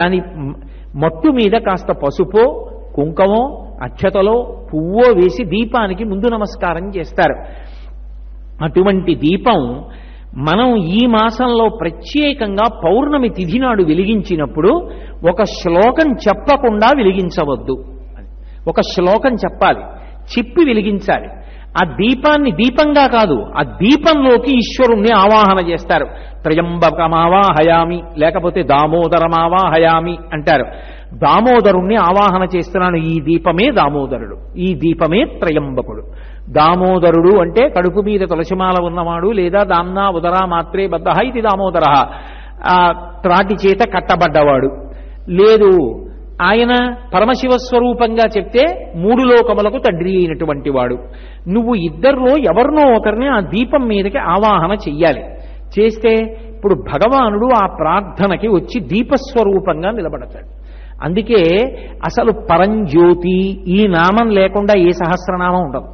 దాని మ్- మట్టు మీద కాస్త పసుపో కుంకమో అక్షతలో పువ్వో వేసి దీపానికి ముందు నమస్కారం చేస్తారు అటువంటి దీపం మనం ఈ మాసంలో ప్రత్యేకంగా పౌర్ణమి తిథి నాడు వెలిగించినప్పుడు ఒక శ్లోకం చెప్పకుండా వెలిగించవద్దు ఒక శ్లోకం చెప్పాలి చెప్పి వెలిగించాలి ఆ దీపాన్ని దీపంగా కాదు ఆ దీపంలోకి ఈశ్వరుణ్ణి ఆవాహన చేస్తారు త్రయంబకమావాహయామి లేకపోతే దామోదరమావాహయామి అంటారు దామోదరుణ్ణి ఆవాహన చేస్తున్నాను ఈ దీపమే దామోదరుడు ఈ దీపమే త్రయంబకుడు దామోదరుడు అంటే కడుపు మీద తులసిమాల ఉన్నవాడు లేదా దామ్నా ఉదరా మాత్రే బద్ధ ఇది దామోదర ఆ త్రాటి చేత కట్టబడ్డవాడు లేదు ఆయన పరమశివ స్వరూపంగా చెప్తే మూడు లోకములకు తండ్రి అయినటువంటి వాడు నువ్వు ఇద్దరిలో ఎవరినో ఒకరిని ఆ దీపం మీదకి ఆవాహన చెయ్యాలి చేస్తే ఇప్పుడు భగవానుడు ఆ ప్రార్థనకి వచ్చి దీపస్వరూపంగా నిలబడతాడు అందుకే అసలు పరంజ్యోతి ఈ నామం లేకుండా ఏ సహస్రనామం ఉండదు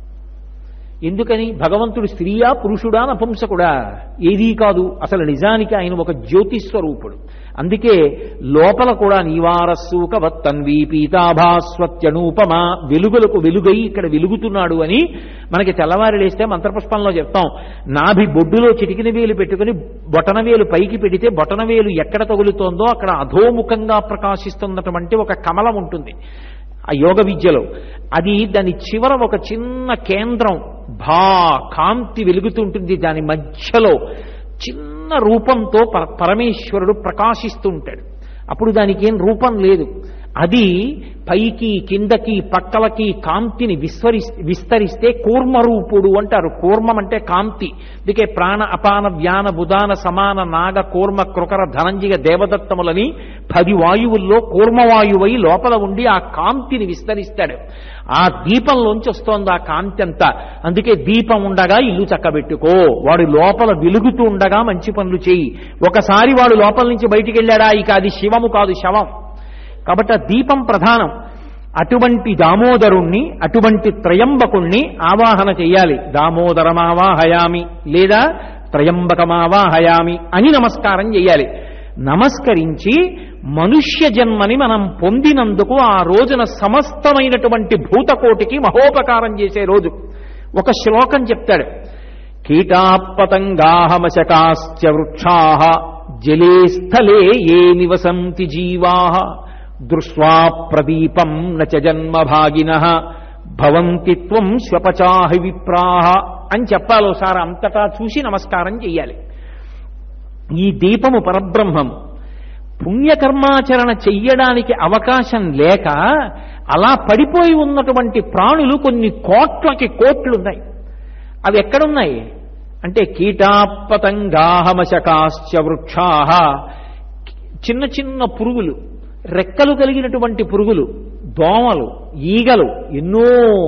ఎందుకని భగవంతుడు స్త్రీయా పురుషుడా నపుంసకుడా ఏదీ కాదు అసలు నిజానికి ఆయన ఒక జ్యోతిస్వరూపుడు అందుకే లోపల కూడా నీవారస్సూక వత్తన్వి పీతాభాస్వత్యనూపమా వెలుగులకు వెలుగై ఇక్కడ వెలుగుతున్నాడు అని మనకి తెల్లవారి లేస్తే మంత్రపుష్పంలో చెప్తాం నాభి బొడ్డులో చిటికిన వేలు పెట్టుకుని బొటన వేలు పైకి పెడితే బొటన వేలు ఎక్కడ తగులుతోందో అక్కడ అధోముఖంగా ప్రకాశిస్తున్నటువంటి ఒక కమలం ఉంటుంది ఆ యోగ విద్యలో అది దాని చివర ఒక చిన్న కేంద్రం భా కాంతి వెలుగుతుంటుంది దాని మధ్యలో చిన్న రూపంతో పర- పరమేశ్వరుడు ప్రకాశిస్తూ ఉంటాడు అప్పుడు దానికి ఏం రూపం లేదు అది పైకి కిందకి పక్కలకి కాంతిని విస్వరి విస్తరిస్తే కూర్మరూపుడు అంటారు కూర్మం అంటే కాంతి అందుకే ప్రాణ అపాన వ్యాన బుధాన సమాన నాగ కూర్మ కృకర ధనంజయ దేవదత్తములని పది వాయువుల్లో కూర్మవాయువై లోపల ఉండి ఆ కాంతిని విస్తరిస్తాడు ఆ దీపంలోంచి వస్తోంది ఆ కాంతి అంతా అందుకే దీపం ఉండగా ఇల్లు చక్కబెట్టుకో వాడు లోపల వెలుగుతూ ఉండగా మంచి పనులు చేయి ఒకసారి వాడు లోపల నుంచి బయటికి వెళ్ళాడా ఇక అది శివము కాదు శవం కాబట్టి ఆ దీపం ప్రధానం అటువంటి దామోదరుణ్ణి అటువంటి త్రయంబకుణ్ణి ఆవాహన చెయ్యాలి దామోదరమావాహయామి లేదా త్రయంబకమావాహయామి అని నమస్కారం చెయ్యాలి నమస్కరించి మనుష్య జన్మని మనం పొందినందుకు ఆ రోజున సమస్తమైనటువంటి భూతకోటికి మహోపకారం చేసే రోజు ఒక శ్లోకం చెప్తాడు కీటాపతంగాహమశకాశ్చ వృక్షా జలే స్థలే ఏ నివసంతి జీవా దృష్వా ప్రదీపం నచ జన్మభాగిన భవంతి త్వం శ్వపచాహి విప్రాహ అని చెప్పాలో సార్ అంతటా చూసి నమస్కారం చెయ్యాలి ఈ దీపము పరబ్రహ్మం పుణ్యకర్మాచరణ చెయ్యడానికి అవకాశం లేక అలా పడిపోయి ఉన్నటువంటి ప్రాణులు కొన్ని కోట్లకి కోట్లున్నాయి అవి ఎక్కడున్నాయి అంటే కీటాపతంగాహమశకాశ్చ వృక్షా చిన్న చిన్న పురుగులు రెక్కలు కలిగినటువంటి పురుగులు దోమలు ఈగలు ఎన్నో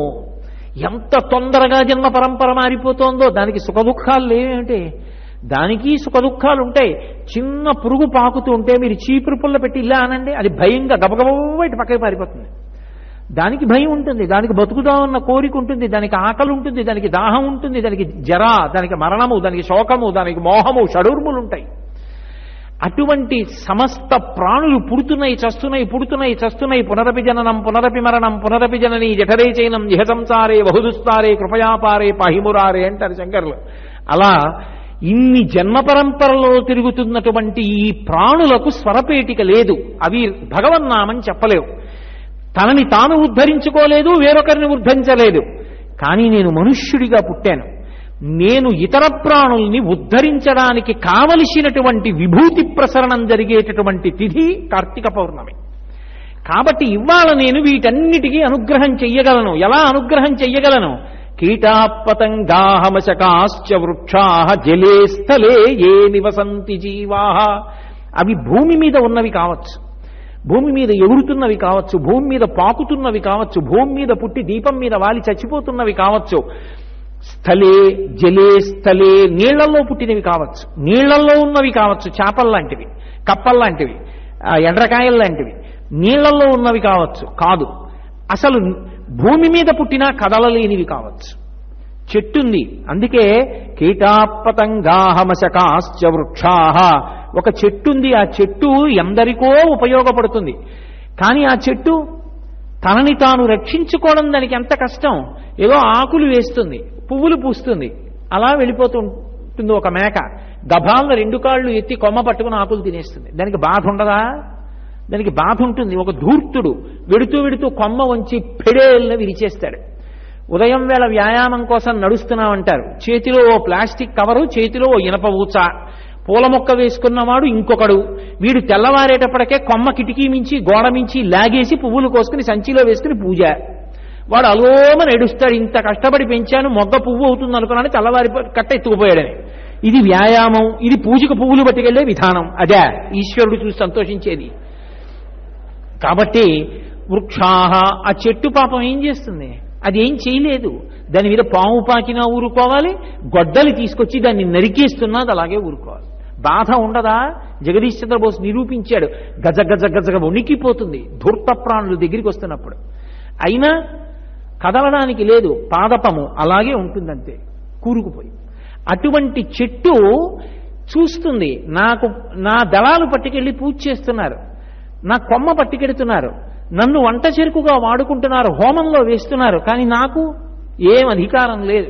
ఎంత తొందరగా జన్మ పరంపర మారిపోతోందో దానికి సుఖదుఖాలు లేవేమిటి దానికి సుఖదుఖాలు ఉంటాయి చిన్న పురుగు పాకుతూ ఉంటే మీరు చీపురు పుల్ల పెట్టి ఇలా అనండి అది భయంగా గబగబా ఇటు పక్కకి పారిపోతుంది దానికి భయం ఉంటుంది దానికి బతుకుదామన్న కోరిక ఉంటుంది దానికి ఆకలి ఉంటుంది దానికి దాహం ఉంటుంది దానికి జర దానికి మరణము దానికి శోకము దానికి మోహము షడూర్ములు ఉంటాయి అటువంటి సమస్త ప్రాణులు పుడుతున్నాయి చస్తున్నాయి పుడుతున్నాయి చస్తున్నాయి పునరపి జననం పునరపి మరణం పునరపి జనని జఠరే చైనం ఇహ సంసారే బహుదుస్తారే కృపయాపారే పాహిమురారే అంటారు శంకర్లు అలా ఇన్ని జన్మ పరంపరలో తిరుగుతున్నటువంటి ఈ ప్రాణులకు స్వరపేటిక లేదు అవి భగవన్నామం చెప్పలేవు తనని తాను ఉద్ధరించుకోలేదు వేరొకరిని ఉద్ధరించలేదు కానీ నేను మనుష్యుడిగా పుట్టాను నేను ఇతర ప్రాణుల్ని ఉద్ధరించడానికి కావలసినటువంటి విభూతి ప్రసరణం జరిగేటటువంటి తిథి కార్తీక పౌర్ణమి కాబట్టి ఇవాళ నేను వీటన్నిటికీ అనుగ్రహం చెయ్యగలను ఎలా అనుగ్రహం చెయ్యగలను కీటాపతంగాహమశకాశ్చ వృక్షా జలే స్థలే ఏ నివసంతి జీవా అవి భూమి మీద ఉన్నవి కావచ్చు భూమి మీద ఎగురుతున్నవి కావచ్చు భూమి మీద పాకుతున్నవి కావచ్చు భూమి మీద పుట్టి దీపం మీద వాలి చచ్చిపోతున్నవి కావచ్చు స్థలే జలే స్థలే నీళ్లలో పుట్టినవి కావచ్చు నీళ్లలో ఉన్నవి కావచ్చు చేపల్లాంటివి కప్పల్లాంటివి ఆ, ఎండ్రకాయల్లాంటివి నీళ్లలో ఉన్నవి కావచ్చు కాదు అసలు భూమి మీద పుట్టినా కదలలేనివి కావచ్చు చెట్టుంది అందుకే కీటాపతంగాహమశకాశ్చ వృక్షా ఒక చెట్టు ఉంది ఆ చెట్టు ఎందరికో ఉపయోగపడుతుంది కానీ ఆ చెట్టు తనని తాను రక్షించుకోవడం దానికి ఎంత కష్టం ఏదో ఆకులు వేస్తుంది పువ్వులు పూస్తుంది అలా వెళ్ళిపోతుంటుంది ఒక మేక గభాలను రెండు కాళ్ళు ఎత్తి కొమ్మ పట్టుకుని ఆకులు తినేస్తుంది దానికి బాధ ఉండదా దానికి బాధ ఉంటుంది ఒక ధూర్తుడు వెడుతూ వెడుతూ కొమ్మ వంచి పెడేళ్ళని విరిచేస్తాడు ఉదయం వేళ వ్యాయామం కోసం నడుస్తున్నామంటారు చేతిలో ఓ ప్లాస్టిక్ కవరు చేతిలో ఓ ఇనప ఊచ పూల మొక్క వేసుకున్నవాడు ఇంకొకడు వీడు తెల్లవారేటప్పటికే కొమ్మ కిటికీ మించి గోడ మించి లాగేసి పువ్వులు కోసుకుని సంచిలో వేసుకుని పూజ వాడు అలోమని ఎడుస్తాడు ఇంత కష్టపడి పెంచాను మొగ్గ పువ్వు అవుతుంది అనుకున్నాను తెల్లవారి కట్ట ఎత్తుకుపోయాడని ఇది వ్యాయామం ఇది పూజకు పువ్వులు పట్టుకెళ్లే విధానం అదే ఈశ్వరుడు చూసి సంతోషించేది కాబట్టి వృక్షాహ ఆ చెట్టు పాపం ఏం చేస్తుంది అది ఏం చేయలేదు దాని మీద పాము పాకినా ఊరుకోవాలి గొడ్డలి తీసుకొచ్చి దాన్ని నరికేస్తున్నది అలాగే ఊరుకోవాలి బాధ ఉండదా జగదీష్ చంద్రబోస్ నిరూపించాడు గజ గజ గజగ వణికిపోతుంది ధూర్త ప్రాణులు దగ్గరికి వస్తున్నప్పుడు అయినా కదలడానికి లేదు పాదపము అలాగే ఉంటుందంతే కూరుకుపోయి అటువంటి చెట్టు చూస్తుంది నాకు నా దళాలు పట్టుకెళ్ళి పూజ చేస్తున్నారు నా కొమ్మ పట్టుకెడుతున్నారు నన్ను వంట చెరుకుగా వాడుకుంటున్నారు హోమంలో వేస్తున్నారు కానీ నాకు ఏం అధికారం లేదు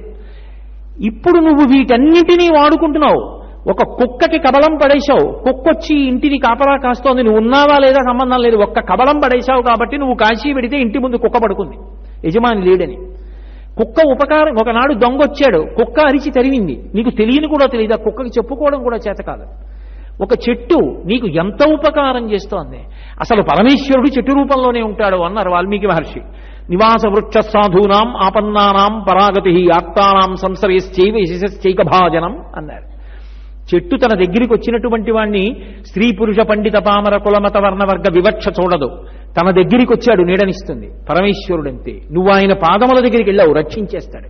ఇప్పుడు నువ్వు వీటన్నిటినీ వాడుకుంటున్నావు ఒక కుక్కకి కబలం పడేశావు కుక్కొచ్చి ఇంటిని కాపలా కాస్తోంది నువ్వు ఉన్నావా లేదా సంబంధం లేదు ఒక్క కబలం పడేశావు కాబట్టి నువ్వు కాశీ పెడితే ఇంటి ముందు కుక్క పడుకుంది యజమాని లేడని కుక్క ఉపకారం ఒకనాడు దొంగొచ్చాడు కుక్క అరిచి తరివింది నీకు తెలియని కూడా తెలియదు ఆ కుక్కకి చెప్పుకోవడం కూడా చేత కాదు ఒక చెట్టు నీకు ఎంత ఉపకారం చేస్తోంది అసలు పరమేశ్వరుడు చెట్టు రూపంలోనే ఉంటాడు అన్నారు వాల్మీకి మహర్షి నివాస వృక్ష సాధూనాం ఆపన్నానాం పరాగతి ఆత్తానాం సంసరేశ్చైవ యశశ్చైక భాజనం అన్నారు చెట్టు తన దగ్గరికి వచ్చినటువంటి వాణ్ణి స్త్రీ పురుష పండిత పామర కులమత వర్ణవర్గ వివక్ష చూడదు తన దగ్గరికి వచ్చాడు నీడనిస్తుంది పరమేశ్వరుడంతే నువ్వు ఆయన పాదముల దగ్గరికి వెళ్ళావు రక్షించేస్తాడు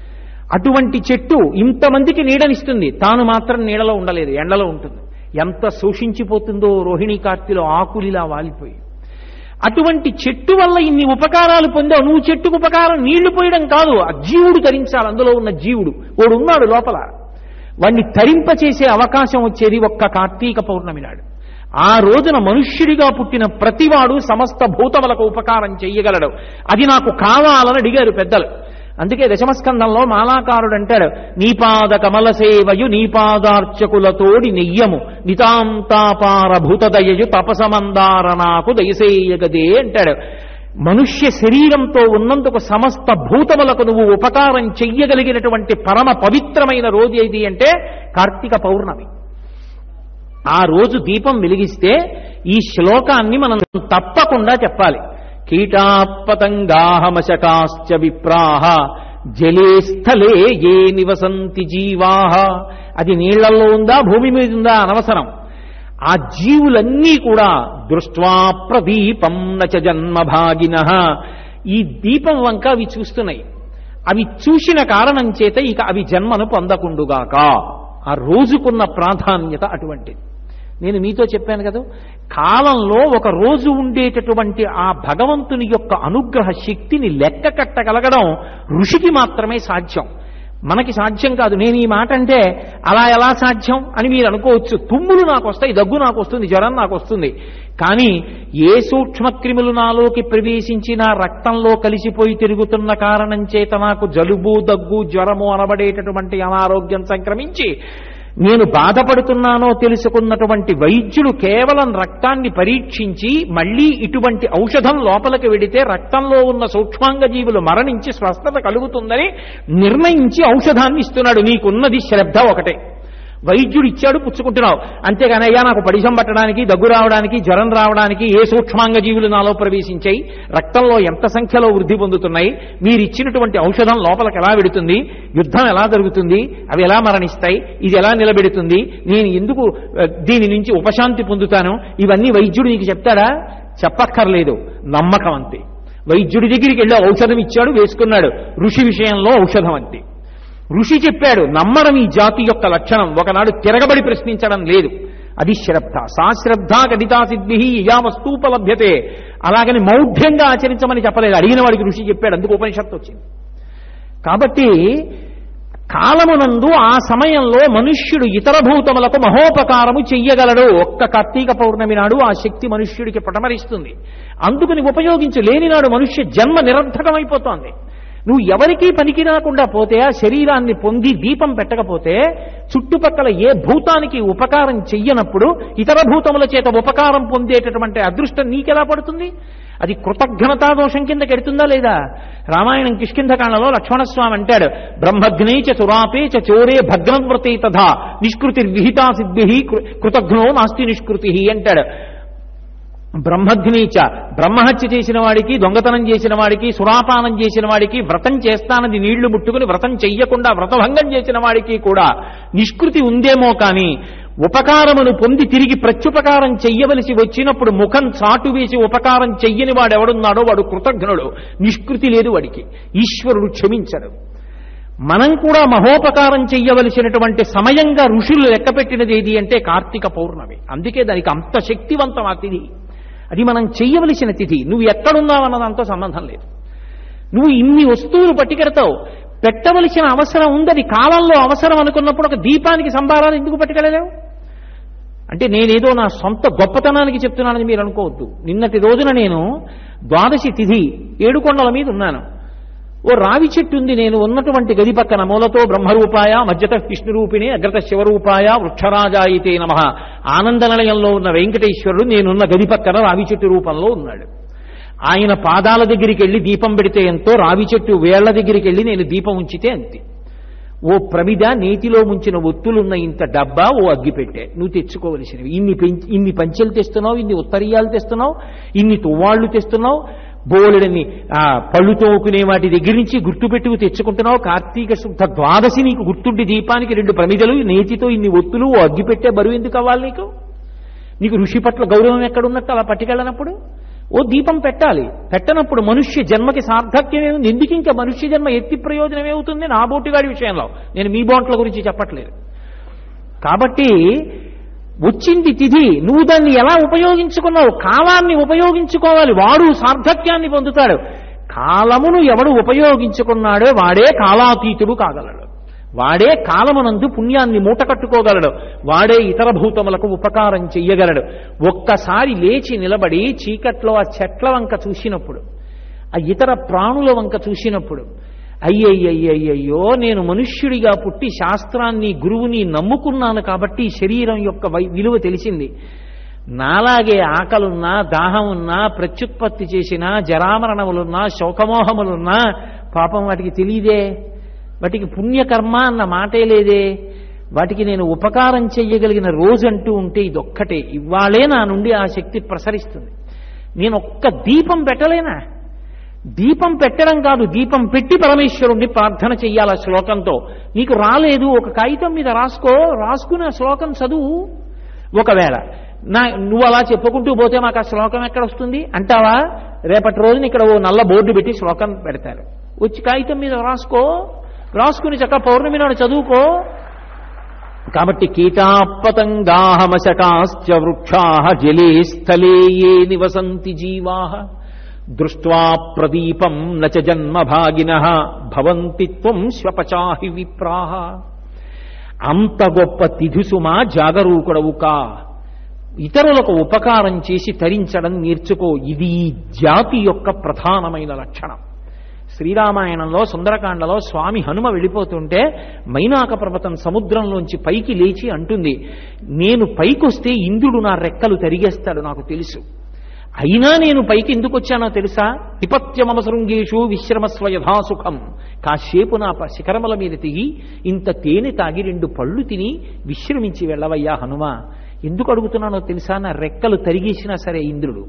అటువంటి చెట్టు ఇంతమందికి నీడనిస్తుంది తాను మాత్రం నీడలో ఉండలేదు ఎండలో ఉంటుంది ఎంత శోషించిపోతుందో రోహిణీ కార్తెలో ఆకులిలా వాలిపోయి అటువంటి చెట్టు వల్ల ఇన్ని ఉపకారాలు పొందావు నువ్వు చెట్టుకు ఉపకారం నీళ్లు పోయడం కాదు ఆ జీవుడు తరించాలి అందులో ఉన్న జీవుడు వాడు ఉన్నాడు లోపల వాణ్ణి తరింపచేసే అవకాశం వచ్చేది ఒక్క కార్తీక పౌర్ణమి నాడు ఆ రోజున మనుష్యుడిగా పుట్టిన ప్రతివాడు సమస్త భూతములకు ఉపకారం చెయ్యగలడు అది నాకు కావాలని అడిగారు పెద్దలు అందుకే దశమస్కందంలో మాలాకారుడు అంటాడు నీపాద కమల సేవయు నీపాదార్చకులతోడి నెయ్యము నితాంతాపార భూతదయయు తపసమందార నాకు దయసేయగదే అంటాడు మనుష్య శరీరంతో ఉన్నందుకు సమస్త భూతములకు నువ్వు ఉపకారం చెయ్యగలిగినటువంటి పరమ పవిత్రమైన రోజు ఏది అంటే కార్తీక పౌర్ణమి ఆ రోజు దీపం వెలిగిస్తే ఈ శ్లోకాన్ని మనం తప్పకుండా చెప్పాలి కీటాపతంగాహమశకాశ్చ విప్రాహ జలే స్థలే ఏ నివసంతి జీవాహ అది నీళ్లలో ఉందా భూమి మీద ఉందా అనవసరం ఆ జీవులన్నీ కూడా దృష్ట్వా ప్రదీపం నచ జన్మభాగిన ఈ దీపం వంక అవి చూస్తున్నాయి అవి చూసిన కారణం చేత ఇక అవి జన్మను పొందకుండుగాక ఆ రోజుకున్న ప్రాధాన్యత అటువంటిది నేను మీతో చెప్పాను కదా కాలంలో ఒక రోజు ఉండేటటువంటి ఆ భగవంతుని యొక్క అనుగ్రహ శక్తిని లెక్క కట్టగలగడం ఋషికి మాత్రమే సాధ్యం మనకి సాధ్యం కాదు నేను ఈ మాట అంటే అలా ఎలా సాధ్యం అని మీరు అనుకోవచ్చు తుమ్ములు నాకు వస్తాయి దగ్గు నాకు వస్తుంది జ్వరం నాకు వస్తుంది కానీ ఏ సూక్ష్మక్రిములు నాలోకి ప్రవేశించి నా రక్తంలో కలిసిపోయి తిరుగుతున్న కారణం చేత నాకు జలుబు దగ్గు జ్వరము అనబడేటటువంటి అనారోగ్యం సంక్రమించి నేను బాధపడుతున్నానో తెలుసుకున్నటువంటి వైద్యుడు కేవలం రక్తాన్ని పరీక్షించి మళ్ళీ ఇటువంటి ఔషధం లోపలికి వెడితే రక్తంలో ఉన్న సూక్ష్మాంగ జీవులు మరణించి స్వస్థత కలుగుతుందని నిర్ణయించి ఔషధాన్ని ఇస్తున్నాడు నీకున్నది శ్రద్ధ ఒకటే వైద్యుడు ఇచ్చాడు పుచ్చుకుంటున్నావు అంతేగాని అయ్యా నాకు పడిశం పట్టడానికి దగ్గు రావడానికి జ్వరం రావడానికి ఏ సూక్ష్మాంగ జీవులు నాలో ప్రవేశించాయి రక్తంలో ఎంత సంఖ్యలో వృద్ధి పొందుతున్నాయి మీరు ఇచ్చినటువంటి ఔషధం లోపలికి ఎలా వెడుతుంది యుద్ధం ఎలా జరుగుతుంది అవి ఎలా మరణిస్తాయి ఇది ఎలా నిలబెడుతుంది నేను ఎందుకు ఆ, దీని నుంచి ఉపశాంతి పొందుతాను ఇవన్నీ వైద్యుడు నీకు చెప్తాడా చెప్పక్కర్లేదు నమ్మకం అంతే వైద్యుడి దగ్గరికి వెళ్ళి ఔషధం ఇచ్చాడు వేసుకున్నాడు ఋషి విషయంలో ఔషధం అంతే ఋషి చెప్పాడు నమ్మడం ఈ జాతి యొక్క లక్షణం ఒకనాడు తిరగబడి ప్రశ్నించడం లేదు అది శ్రద్ధ సా శ్రద్ధ గణితా సిద్ధి యా వస్తూపలభ్యతే అలాగని మౌఢ్యంగా ఆచరించమని చెప్పలేదు అడిగిన వాడికి ఋషి చెప్పాడు అందుకు ఉపనిషత్తు వచ్చింది కాబట్టి కాలమునందు ఆ సమయంలో మనుష్యుడు ఇతర భూతములకు మహోపకారము చెయ్యగలడు ఒక్క కార్తీక పౌర్ణమి నాడు ఆ శక్తి మనుష్యుడికి పటమరిస్తుంది అందుకని ఉపయోగించు లేని నాడు మనుష్య జన్మ నిరర్ధకమైపోతోంది నువ్వు ఎవరికీ పనికి రాకుండా పోతే ఆ శరీరాన్ని పొంది దీపం పెట్టకపోతే చుట్టుపక్కల ఏ భూతానికి ఉపకారం చెయ్యనప్పుడు ఇతర భూతముల చేత ఉపకారం పొందేటటువంటి అదృష్టం నీకెలా పడుతుంది అది కృతజ్ఞతా దోషం కింద కెడుతుందా లేదా రామాయణం కిష్కింధకాండలో లక్ష్మణస్వామి అంటాడు బ్రహ్మగ్నే చ సురాపే చ చోరే భగ్నవ్రతే తథా నిష్కృతి విహితా సిద్ధి కృతజ్ఞో నాస్తి నిష్కృతి అంటాడు బ్రహ్మగ్నీచ బ్రహ్మహత్య చేసిన వాడికి దొంగతనం చేసిన వాడికి సురాపానం చేసిన వాడికి వ్రతం చేస్తానది నీళ్లు ముట్టుకుని వ్రతం చెయ్యకుండా వ్రతభంగం చేసిన వాడికి కూడా నిష్కృతి ఉందేమో కానీ ఉపకారమును పొంది తిరిగి ప్రత్యుపకారం చెయ్యవలసి వచ్చినప్పుడు ముఖం చాటు వేసి ఉపకారం చెయ్యని వాడు ఎవడున్నాడో వాడు కృతజ్ఞుడు నిష్కృతి లేదు వాడికి ఈశ్వరుడు క్షమించడు మనం కూడా మహోపకారం చెయ్యవలసినటువంటి సమయంగా ఋషులు లెక్కపెట్టినది ఏది అంటే కార్తీక పౌర్ణమి అందుకే దానికి అంత శక్తివంతం ఆ తిథి అది మనం చెయ్యవలసిన తిథి నువ్వు ఎక్కడున్నావు అన్నదాంతో సంబంధం లేదు నువ్వు ఇన్ని వస్తువులు పట్టుకెడతావు పెట్టవలసిన అవసరం ఉందని కాలంలో అవసరం అనుకున్నప్పుడు ఒక దీపానికి సంభారాలు ఎందుకు పట్టుకెళ్ళలేవు అంటే నేనేదో నా సొంత గొప్పతనానికి చెప్తున్నానని మీరు అనుకోవద్దు నిన్నటి రోజున నేను ద్వాదశి తిథి ఏడుకొండల మీద ఉన్నాను ఓ రావి చెట్టు ఉంది నేను ఉన్నటువంటి గది పక్కన మూలతో బ్రహ్మరూపాయ మధ్యత విష్ణురూపిణి అగ్రత శివరూపాయ వృక్షరాజాయితే నమ ఆనందనిలయంలో ఉన్న వెంకటేశ్వరుడు నేనున్న గది పక్కన రావి చెట్టు రూపంలో ఉన్నాడు ఆయన పాదాల దగ్గరికి వెళ్ళి దీపం పెడితే ఎంతో రావి చెట్టు వేళ్ల దగ్గరికి వెళ్ళి నేను దీపం ఉంచితే అంతే ఓ ప్రమిద నేతిలో ముంచిన ఒత్తులున్న ఇంత డబ్బా ఓ అగ్గి పెట్టే నువ్వు తెచ్చుకోవలసినవి ఇన్ని పెంచి ఇన్ని పంచెలు తెస్తున్నావు ఇన్ని ఉత్తరీయాలు తెస్తున్నావు ఇన్ని తువ్వాళ్లు తెస్తున్నావు బోలెడని ఆ పళ్ళు తోకునే వాటి దగ్గర నుంచి గుర్తుపెట్టుకు తెచ్చుకుంటున్నావు కార్తీక శుద్ధ ద్వాదశి నీకు గుర్తుండి దీపానికి రెండు ప్రమిదలు నేతితో ఇన్ని ఒత్తులు ఓ అగ్గి పెట్టే బరువు ఎందుకు అవ్వాలి నీకు నీకు ఋషి పట్ల గౌరవం ఎక్కడున్నట్టు అలా పట్టుకెళ్ళనప్పుడు ఓ దీపం పెట్టాలి పెట్టనప్పుడు మనుష్య జన్మకి సార్థక్యం ఏముంది ఎందుకు ఇంకా మనుష్య జన్మ ఎత్తి ప్రయోజనం ఏమవుతుంది నా బోటుగాడి విషయంలో నేను మీ బోట్ల గురించి చెప్పట్లేదు కాబట్టి వచ్చింది తిథి నువ్వు దాన్ని ఎలా ఉపయోగించుకున్నావు కాలాన్ని ఉపయోగించుకోవాలి వాడు సార్థక్యాన్ని పొందుతాడు కాలమును ఎవడు ఉపయోగించుకున్నాడో వాడే కాలాతీతుడు కాగలడు వాడే కాలమునందు పుణ్యాన్ని మూట కట్టుకోగలడు వాడే ఇతర భూతములకు ఉపకారం చెయ్యగలడు ఒక్కసారి లేచి నిలబడి చీకట్లో ఆ చెట్ల వంక చూసినప్పుడు ఆ ఇతర ప్రాణుల వంక చూసినప్పుడు అయ్యయ్యయ్యయ్యో నేను మనుష్యుడిగా పుట్టి శాస్త్రాన్ని గురువుని నమ్ముకున్నాను కాబట్టి ఈ శరీరం యొక్క వై- విలువ తెలిసింది నాలాగే ఆకలున్నా దాహం ఉన్నా ప్రత్యుత్పత్తి చేసినా జరామరణములున్నా శోకమోహములున్నా పాపం వాటికి తెలియదే వాటికి పుణ్యకర్మ అన్న మాటే లేదే వాటికి నేను ఉపకారం చెయ్యగలిగిన రోజు అంటూ ఉంటే ఇదొక్కటే ఇవాళే నా నుండి ఆ శక్తి ప్రసరిస్తుంది నేను ఒక్క దీపం పెట్టలేనా దీపం పెట్టడం కాదు దీపం పెట్టి పరమేశ్వరుణ్ణి ప్రార్థన చెయ్యాలి ఆ శ్లోకంతో నీకు రాలేదు ఒక కాగితం మీద రాసుకో రాసుకుని ఆ శ్లోకం చదువు ఒకవేళ నా నువ్వు అలా చెప్పుకుంటూ పోతే మాకు ఆ శ్లోకం ఎక్కడ వస్తుంది అంటావా రేపటి రోజున ఇక్కడ ఓ నల్ల బోర్డు పెట్టి శ్లోకం పెడతారు వచ్చి కాగితం మీద రాసుకో రాసుకుని చక్క పౌర్ణమి నాడు చదువుకో కాబట్టి కీటాపతంగాహమశకాశ్చ వృక్షా జలే స్థలే ఏ నివసంతి జీవా దృష్ట్వా ప్రదీపం నచ జన్మ భాగిన భవంతి త్వం శ్వపచాహి విప్రాహ అంత గొప్ప తిథుసుమా జాగరూకుడవు కా ఇతరులకు ఉపకారం చేసి తరించడం నేర్చుకో ఇది ఈ జాతి యొక్క ప్రధానమైన లక్షణం శ్రీరామాయణంలో సుందరకాండలో స్వామి హనుమ వెళ్ళిపోతుంటే మైనాక పర్వతం సముద్రంలోంచి పైకి లేచి అంటుంది నేను పైకొస్తే ఇంద్రుడు నా రెక్కలు తరిగేస్తాడు నాకు తెలుసు అయినా నేను పైకి ఎందుకు వచ్చానో తెలుసా విపత్యమమ శృంగేషు విశ్రమస్వ యథాసుఖం కాసేపు నా ప- శిఖరముల మీద దిగి ఇంత తేనె తాగి రెండు పళ్ళు తిని విశ్రమించి వెళ్ళవయ్యా హనుమ ఎందుకు అడుగుతున్నానో తెలుసా నా రెక్కలు తరిగేసినా సరే ఇంద్రుడు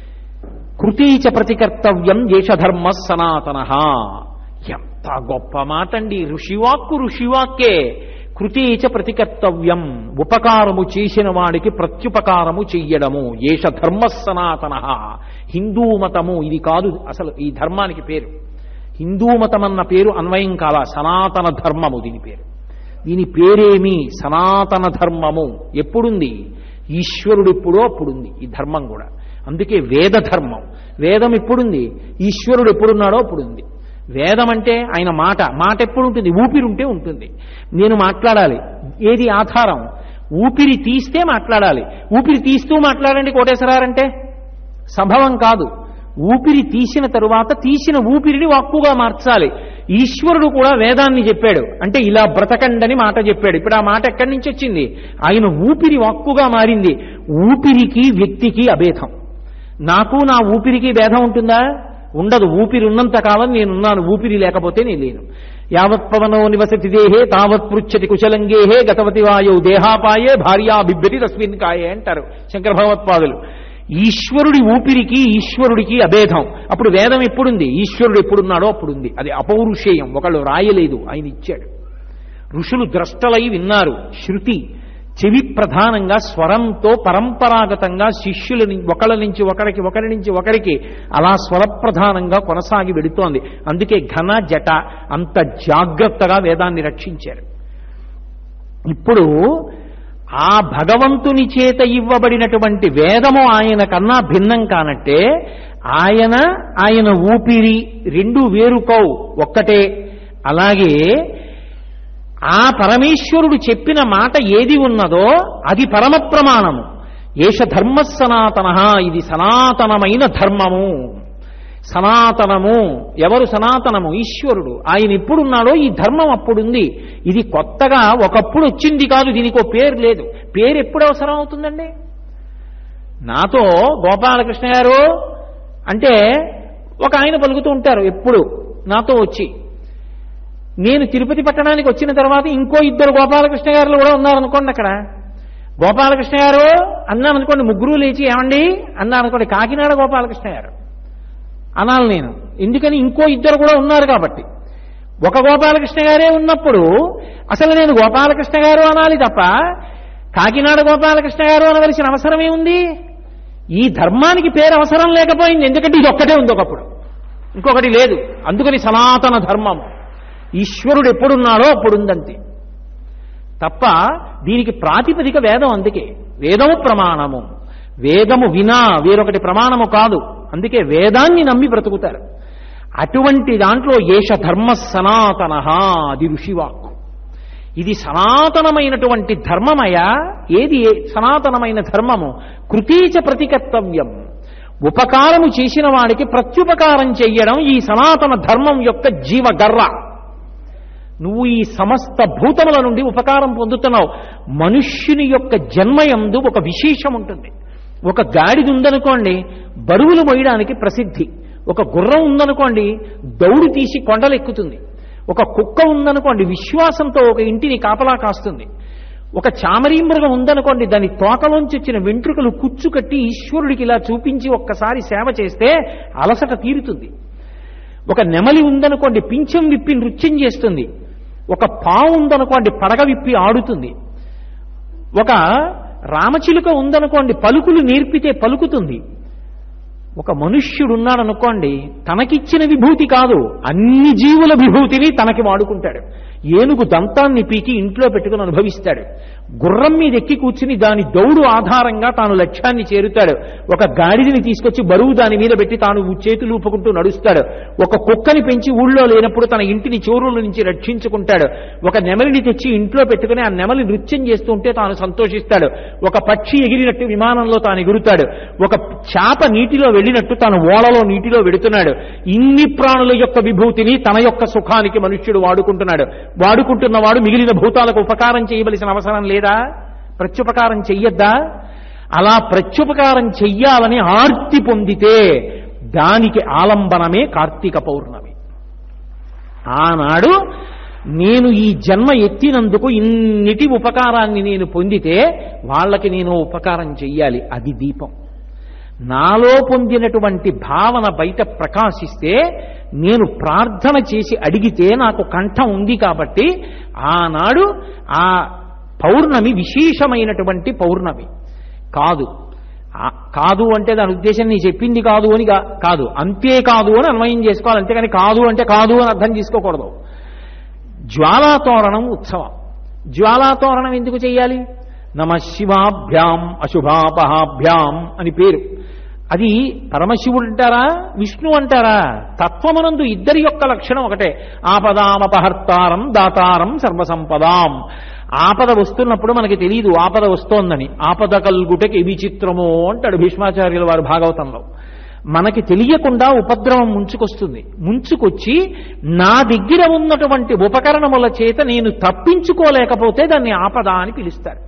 కృతీచ ప్రతికర్తవ్యం దేశధర్మ సనాతన ఎంత గొప్ప మాట అండి ఋషివాక్కు ఋషివాక్కే కృతీచ ప్రతికర్తవ్యం ఉపకారము చేసిన వాడికి ప్రత్యుపకారము చెయ్యడము ఏష ధర్మ సనాతన హిందూ మతము ఇది కాదు అసలు ఈ ధర్మానికి పేరు హిందూ మతం అన్న పేరు అన్వయం కాల సనాతన ధర్మము దీని పేరు దీని పేరేమి సనాతన ధర్మము ఎప్పుడుంది ఈశ్వరుడు ఎప్పుడో అప్పుడుంది ఈ ధర్మం కూడా అందుకే వేద ధర్మం వేదం ఎప్పుడుంది ఈశ్వరుడు ఎప్పుడున్నాడో అప్పుడుంది వేదం అంటే ఆయన మాట మాట ఎప్పుడు ఉంటుంది ఊపిరి ఉంటే ఉంటుంది నేను మాట్లాడాలి ఏది ఆధారం ఊపిరి తీస్తే మాట్లాడాలి ఊపిరి తీస్తూ మాట్లాడండి కోటేశ్వరారంటే సంభవం కాదు ఊపిరి తీసిన తరువాత తీసిన ఊపిరిని వాక్కుగా మార్చాలి ఈశ్వరుడు కూడా వేదాన్ని చెప్పాడు అంటే ఇలా బ్రతకండని మాట చెప్పాడు ఇప్పుడు ఆ మాట ఎక్కడి నుంచి వచ్చింది ఆయన ఊపిరి వాక్కుగా మారింది ఊపిరికి వ్యక్తికి అభేదం నాకు నా ఊపిరికి భేదం ఉంటుందా ఉండదు ఊపిరి ఉన్నంత కాలం నేనున్నాను ఊపిరి లేకపోతే నేను లేను యావత్ పవనో నివసతి దేహే తావత్ పృచ్చతి కుశలంగేహే గతవతి వాయు దేహాపాయే భార్యా బిబ్బతి తస్మిన్ కాయే అంటారు శంకర భగవత్పాదులు ఈశ్వరుడి ఊపిరికి ఈశ్వరుడికి అభేదం అప్పుడు వేదం ఎప్పుడుంది ఈశ్వరుడు ఎప్పుడున్నాడో అప్పుడుంది అది అపౌరుషేయం ఒకళ్ళు రాయలేదు ఆయన ఇచ్చాడు ఋషులు ద్రష్టలై విన్నారు శృతి చెవి ప్రధానంగా స్వరంతో పరంపరాగతంగా శిష్యుల ని- ఒకళ్ళ నుంచి ఒకరికి ఒకరి నుంచి ఒకరికి అలా స్వరప్రధానంగా కొనసాగి వెడుతోంది అందుకే ఘన జట అంత జాగ్రత్తగా వేదాన్ని రక్షించారు ఇప్పుడు ఆ భగవంతుని చేత ఇవ్వబడినటువంటి వేదము ఆయన కన్నా భిన్నం కానట్టే ఆయన ఆయన ఊపిరి రెండు వేరుకోవు ఒక్కటే అలాగే ఆ పరమేశ్వరుడు చెప్పిన మాట ఏది ఉన్నదో అది పరమ ప్రమాణము ఏష ధర్మ సనాతన ఇది సనాతనమైన ధర్మము సనాతనము ఎవరు సనాతనము ఈశ్వరుడు ఆయన ఎప్పుడున్నాడో ఈ ధర్మం అప్పుడుంది ఇది కొత్తగా ఒకప్పుడు వచ్చింది కాదు దీనికి ఒక పేరు లేదు పేరు ఎప్పుడు అవసరం అవుతుందండి నాతో గోపాలకృష్ణ గారు అంటే ఒక ఆయన పలుకుతూ ఉంటారు ఎప్పుడు నాతో వచ్చి నేను తిరుపతి పట్టణానికి వచ్చిన తర్వాత ఇంకో ఇద్దరు గోపాలకృష్ణ గారులు కూడా ఉన్నారనుకోండి అక్కడ గోపాలకృష్ణ గారు అన్నాను అనుకోండి ముగ్గురు లేచి ఏమండి అన్నాను అనుకోండి కాకినాడ గోపాలకృష్ణ గారు అనాలి నేను ఎందుకని ఇంకో ఇద్దరు కూడా ఉన్నారు కాబట్టి ఒక గోపాలకృష్ణ గారే ఉన్నప్పుడు అసలు నేను గోపాలకృష్ణ గారు అనాలి తప్ప కాకినాడ గోపాలకృష్ణ గారు అనవలసిన అవసరం ఏముంది ఈ ధర్మానికి పేరు అవసరం లేకపోయింది ఎందుకంటే ఇది ఒక్కటే ఉంది ఒకప్పుడు ఇంకొకటి లేదు అందుకని సనాతన ధర్మం ఈశ్వరుడు ఎప్పుడున్నాడో అప్పుడుందంతే తప్ప దీనికి ప్రాతిపదిక వేదం అందుకే వేదము ప్రమాణము వేదము వినా వేరొకటి ప్రమాణము కాదు అందుకే వేదాన్ని నమ్మి బ్రతుకుతారు అటువంటి దాంట్లో ఏష ధర్మ సనాతన అది ఋషివాక్కు ఇది సనాతనమైనటువంటి ధర్మమయ ఏది ఏ- సనాతనమైన ధర్మము కృతీచ ప్రతికర్తవ్యం ఉపకారము చేసిన వాడికి ప్రత్యుపకారం చెయ్యడం ఈ సనాతన ధర్మం యొక్క జీవగర్ర నువ్వు ఈ సమస్త భూతముల నుండి ఉపకారం పొందుతున్నావు మనుష్యుని యొక్క జన్మయందు ఒక విశేషం ఉంటుంది ఒక గాడిద ఉందనుకోండి బరువులు మోయడానికి ప్రసిద్ధి ఒక గుర్రం ఉందనుకోండి దౌడు తీసి కొండలెక్కుతుంది ఒక కుక్క ఉందనుకోండి విశ్వాసంతో ఒక ఇంటిని కాపలా కాస్తుంది ఒక చామరీ మృగం ఉందనుకోండి దాని తోకలోంచి వచ్చిన వెంట్రుకలు కుచ్చు కట్టి ఈశ్వరుడికి ఇలా చూపించి ఒక్కసారి సేవ చేస్తే అలసట తీరుతుంది ఒక నెమలి ఉందనుకోండి పింఛం విప్పి నృత్యం చేస్తుంది ఒక పావు ఉందనుకోండి పడగ విప్పి ఆడుతుంది ఒక రామచిలుక ఉందనుకోండి పలుకులు నేర్పితే పలుకుతుంది ఒక మనుష్యుడు ఉన్నాడనుకోండి తనకిచ్చిన విభూతి కాదు అన్ని జీవుల విభూతిని తనకి వాడుకుంటాడు ఏనుగు దంతాన్ని పీకి ఇంట్లో పెట్టుకుని అనుభవిస్తాడు గుర్రం మీద ఎక్కి కూర్చుని దాని దౌడు ఆధారంగా తాను లక్ష్యాన్ని చేరుతాడు ఒక గాడిదని తీసుకొచ్చి బరువు దాని మీద పెట్టి తాను చేతులు ఊపుకుంటూ నడుస్తాడు ఒక కుక్కని పెంచి ఊళ్ళో లేనప్పుడు తన ఇంటిని చోరుల నుంచి రక్షించుకుంటాడు ఒక నెమలిని తెచ్చి ఇంట్లో పెట్టుకుని ఆ నెమలి నృత్యం చేస్తూ ఉంటే తాను సంతోషిస్తాడు ఒక పక్షి ఎగిరినట్టు విమానంలో తాను ఎగురుతాడు ఒక చేప నీటిలో వెళ్ళినట్టు తాను ఓడలో నీటిలో వెడుతున్నాడు ఇన్ని ప్రాణుల యొక్క విభూతిని తన యొక్క సుఖానికి మనుష్యుడు వాడుకుంటున్నాడు వాడుకుంటున్నవాడు మిగిలిన భూతాలకు ఉపకారం చేయవలసిన అవసరం లేదా ప్రత్యుపకారం చెయ్యొద్దా అలా ప్రత్యుపకారం చెయ్యాలని ఆర్తి పొందితే దానికి ఆలంబనమే కార్తీక పౌర్ణమి ఆనాడు నేను ఈ జన్మ ఎత్తినందుకు ఇన్నిటి ఉపకారాన్ని నేను పొందితే వాళ్ళకి నేను ఉపకారం చెయ్యాలి అది దీపం నాలో పొందినటువంటి భావన బయట ప్రకాశిస్తే నేను ప్రార్థన చేసి అడిగితే నాకు కంఠం ఉంది కాబట్టి ఆనాడు ఆ పౌర్ణమి విశేషమైనటువంటి పౌర్ణమి కాదు ఆ- కాదు అంటే దాని ఉద్దేశం నీ చెప్పింది కాదు అని కా- కాదు అంతే కాదు అని అన్వయం చేసుకోవాలి అంతేకాని కాదు అంటే కాదు అని అర్థం చేసుకోకూడదు జ్వాలాతోరణం ఉత్సవం జ్వాలాతోరణం ఎందుకు చెయ్యాలి నమ శివాభ్యాం అశుభాపహాభ్యాం అని పేరు అది పరమశివుడు అంటారా విష్ణు అంటారా తత్వమునందు ఇద్దరి యొక్క లక్షణం ఒకటే ఆపదామపహర్తారం దాతారం సర్వసంపదాం ఆపద వస్తున్నప్పుడు మనకి తెలియదు ఆపద వస్తోందని ఆపద కల్గుటకి విచిత్రమో అంటాడు భీష్మాచార్యుల వారు భాగవతంలో మనకి తెలియకుండా ఉపద్రవం ముంచుకొస్తుంది ముంచుకొచ్చి నా దగ్గర ఉన్నటువంటి ఉపకరణముల చేత నేను తప్పించుకోలేకపోతే దాన్ని ఆపద అని పిలుస్తారు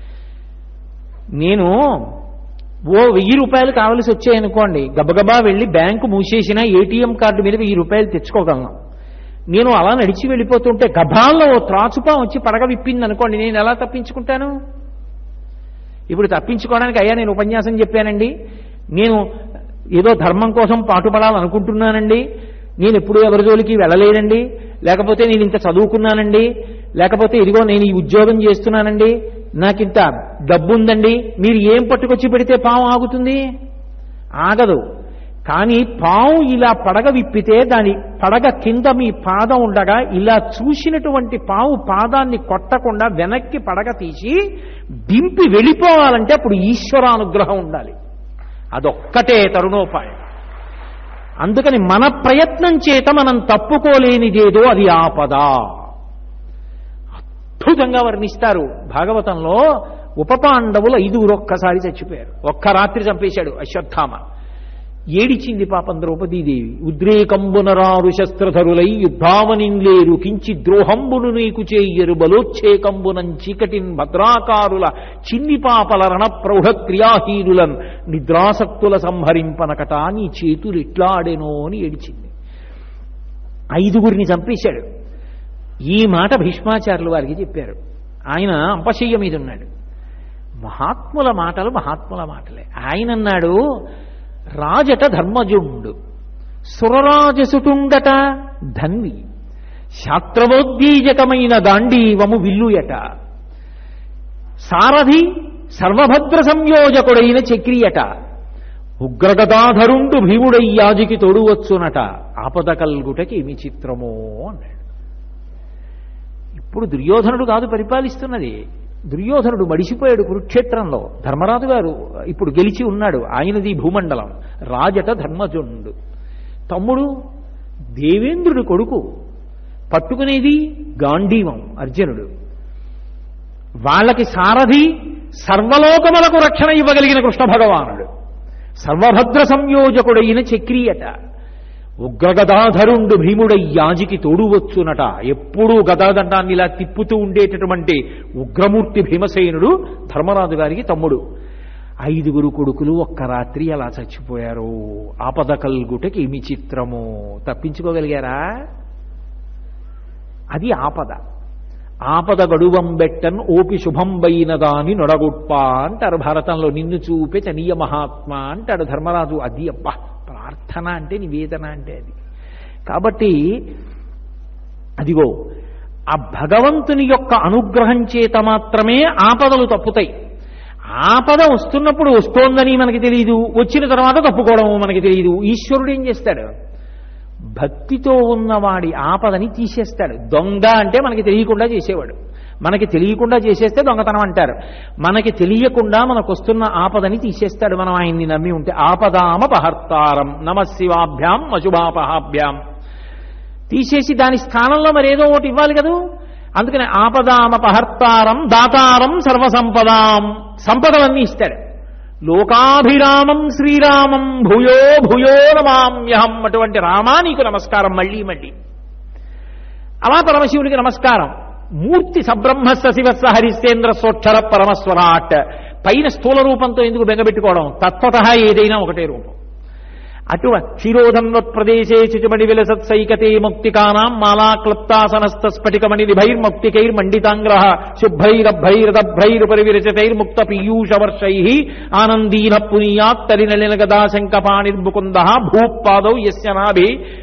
నేను ఓ వెయ్యి రూపాయలు కావలసి వచ్చాయనుకోండి గబగబా వెళ్ళి బ్యాంకు మూసేసిన ఏటీఎం కార్డు మీద వెయ్యి రూపాయలు తెచ్చుకోగలను నేను అలా నడిచి వెళ్ళిపోతుంటే గభాల్లో ఓ త్రాచుపా వచ్చి పడగ విప్పింది అనుకోండి నేను ఎలా తప్పించుకుంటాను ఇప్పుడు తప్పించుకోవడానికి అయ్యా నేను ఉపన్యాసం చెప్పానండి నేను ఏదో ధర్మం కోసం పాటుపడాలనుకుంటున్నానండి నేను ఎప్పుడు ఎవరి జోలికి వెళ్ళలేనండి లేకపోతే నేను ఇంత చదువుకున్నానండి లేకపోతే ఇదిగో నేను ఈ ఉద్యోగం చేస్తున్నానండి నాకింత డబ్బు ఉందండి మీరు ఏం పట్టుకొచ్చి పెడితే పాము ఆగుతుంది ఆగదు కానీ పాము ఇలా పడగ విప్పితే దాని పడగ కింద మీ పాదం ఉండగా ఇలా చూసినటువంటి పాము పాదాన్ని కొట్టకుండా వెనక్కి పడగ తీసి దింపి వెళ్ళిపోవాలంటే అప్పుడు ఈశ్వరానుగ్రహం ఉండాలి అదొక్కటే తరుణోపాయం అందుకని మన ప్రయత్నం చేత మనం తప్పుకోలేనిదేదో అది ఆపద అద్భుతంగా వర్ణిస్తారు భాగవతంలో ఉపపాండవులు ఐదుగురు ఒక్కసారి చచ్చిపోయారు ఒక్క రాత్రి చంపేశాడు అశ్వత్థామ ఏడిచింది పాపం ద్రౌపదీదేవి ఉద్రేకంబునరారు శస్త్రధరులై యుద్ధావనింలేరు కించి ద్రోహంబును నీకు చేయరు బలోచ్చేకంబునం చీకటిన్ భద్రాకారుల చిన్ని పాపల రణ ప్రౌఢ క్రియాహీనులన్ నిద్రాసక్తుల సంహరింపనకట నీ చేతులు ఇట్లాడెనో అని ఏడిచింది ఐదుగురిని చంపేశాడు ఈ మాట భీష్మాచార్యుల వారికి చెప్పారు ఆయన అంపశయ్య మీద ఉన్నాడు మహాత్ముల మాటలు మహాత్ముల మాటలే ఆయన అన్నాడు రాజట ధర్మజుండు సురరాజసుటుండట ధన్వి శాస్త్రవోద్వీజకమైన దాండీవము విల్లుయట సారథి సర్వభద్ర సంయోజకుడైన చక్రియట ఉగ్రగదాధరుండు భీముడయ్యాజికి తోడువచ్చునట ఆపద కల్గుటకి ఏమి చిత్రమో అన్నాడు ఇప్పుడు దుర్యోధనుడు కాదు పరిపాలిస్తున్నది దుర్యోధనుడు మడిసిపోయాడు కురుక్షేత్రంలో ధర్మరాజు గారు ఇప్పుడు గెలిచి ఉన్నాడు ఆయనది భూమండలం రాజట ధర్మజుండు తమ్ముడు దేవేంద్రుడు కొడుకు పట్టుకునేది గాంధీవం అర్జునుడు వాళ్ళకి సారథి సర్వలోకములకు రక్షణ ఇవ్వగలిగిన కృష్ణ భగవానుడు సర్వభద్ర సంయోజకుడైన చక్రియట ఉగ్రగదాధరుండు భీముడై యాజికి తోడువచ్చునట ఎప్పుడూ గదాదండాన్ని ఇలా తిప్పుతూ ఉండేటటువంటి ఉగ్రమూర్తి భీమసేనుడు ధర్మరాజు గారికి తమ్ముడు ఐదుగురు కొడుకులు ఒక్క రాత్రి అలా చచ్చిపోయారు ఆపద కల్గుటకి ఏమి చిత్రము తప్పించుకోగలిగారా అది ఆపద ఆపద గడువం బెట్టన్ ఓపి శుభంబైన దాని నొడగొప్ప అంటారు భారతంలో నిన్ను చూపే చనీయ మహాత్మ అంటాడు ధర్మరాజు అది అబ్బా ప్రార్థన అంటే నివేదన అంటే అది కాబట్టి అదిగో ఆ భగవంతుని యొక్క అనుగ్రహం చేత మాత్రమే ఆపదలు తప్పుతాయి ఆపద వస్తున్నప్పుడు వస్తోందని మనకి తెలియదు వచ్చిన తర్వాత తప్పుకోవడం మనకి తెలియదు ఈశ్వరుడు ఏం చేస్తాడు భక్తితో ఉన్నవాడి ఆపదని తీసేస్తాడు దొంగ అంటే మనకి తెలియకుండా చేసేవాడు మనకి తెలియకుండా చేసేస్తే దొంగతనం అంటారు మనకి తెలియకుండా మనకు వస్తున్న ఆపదని తీసేస్తాడు మనం ఆయన్ని నమ్మి ఉంటే ఆపదామపహర్తారం నమశివాభ్యాం అశుభాపహాభ్యాం తీసేసి దాని స్థానంలో మరి ఏదో ఒకటి ఇవ్వాలి కదూ అందుకని ఆపదామపహర్తారం దాతారం సర్వసంపదాం సంపదలన్నీ ఇస్తాడు లోకాభిరామం శ్రీరామం భూయో భూయో నమామ్యహం అటువంటి రామా నీకు నమస్కారం మళ్ళీ మళ్ళీ అలా పరమశివుడికి నమస్కారం మూర్తి సబ్రహ్మస్వ శివస్వ హరిశ్చేంద్ర సోక్షర పరమస్వరాట్ పైన స్థూల రూపంతో ఎందుకు బెంగబెట్టుకోవడం తత్వత ఏదైనా ఒకటే రూపం అటు క్షీరోధన్వత్ప్రదేశే శుచిమణి విలసత్సైకతే ముక్తికానాం మాలా క్లుప్తాసనస్థ స్ఫటికమణి నిభైర్ముక్తికైర్మండితాంగ్రహ శుభ్రైరభ్రైరదభ్రైరుపరి విరచితైర్ముక్త పీయూషవర్షై ఆనందీన పునీయాత్ తరినలిన గదా శంకపాణిర్ముకుంద భూపాదౌ యస్య నాభి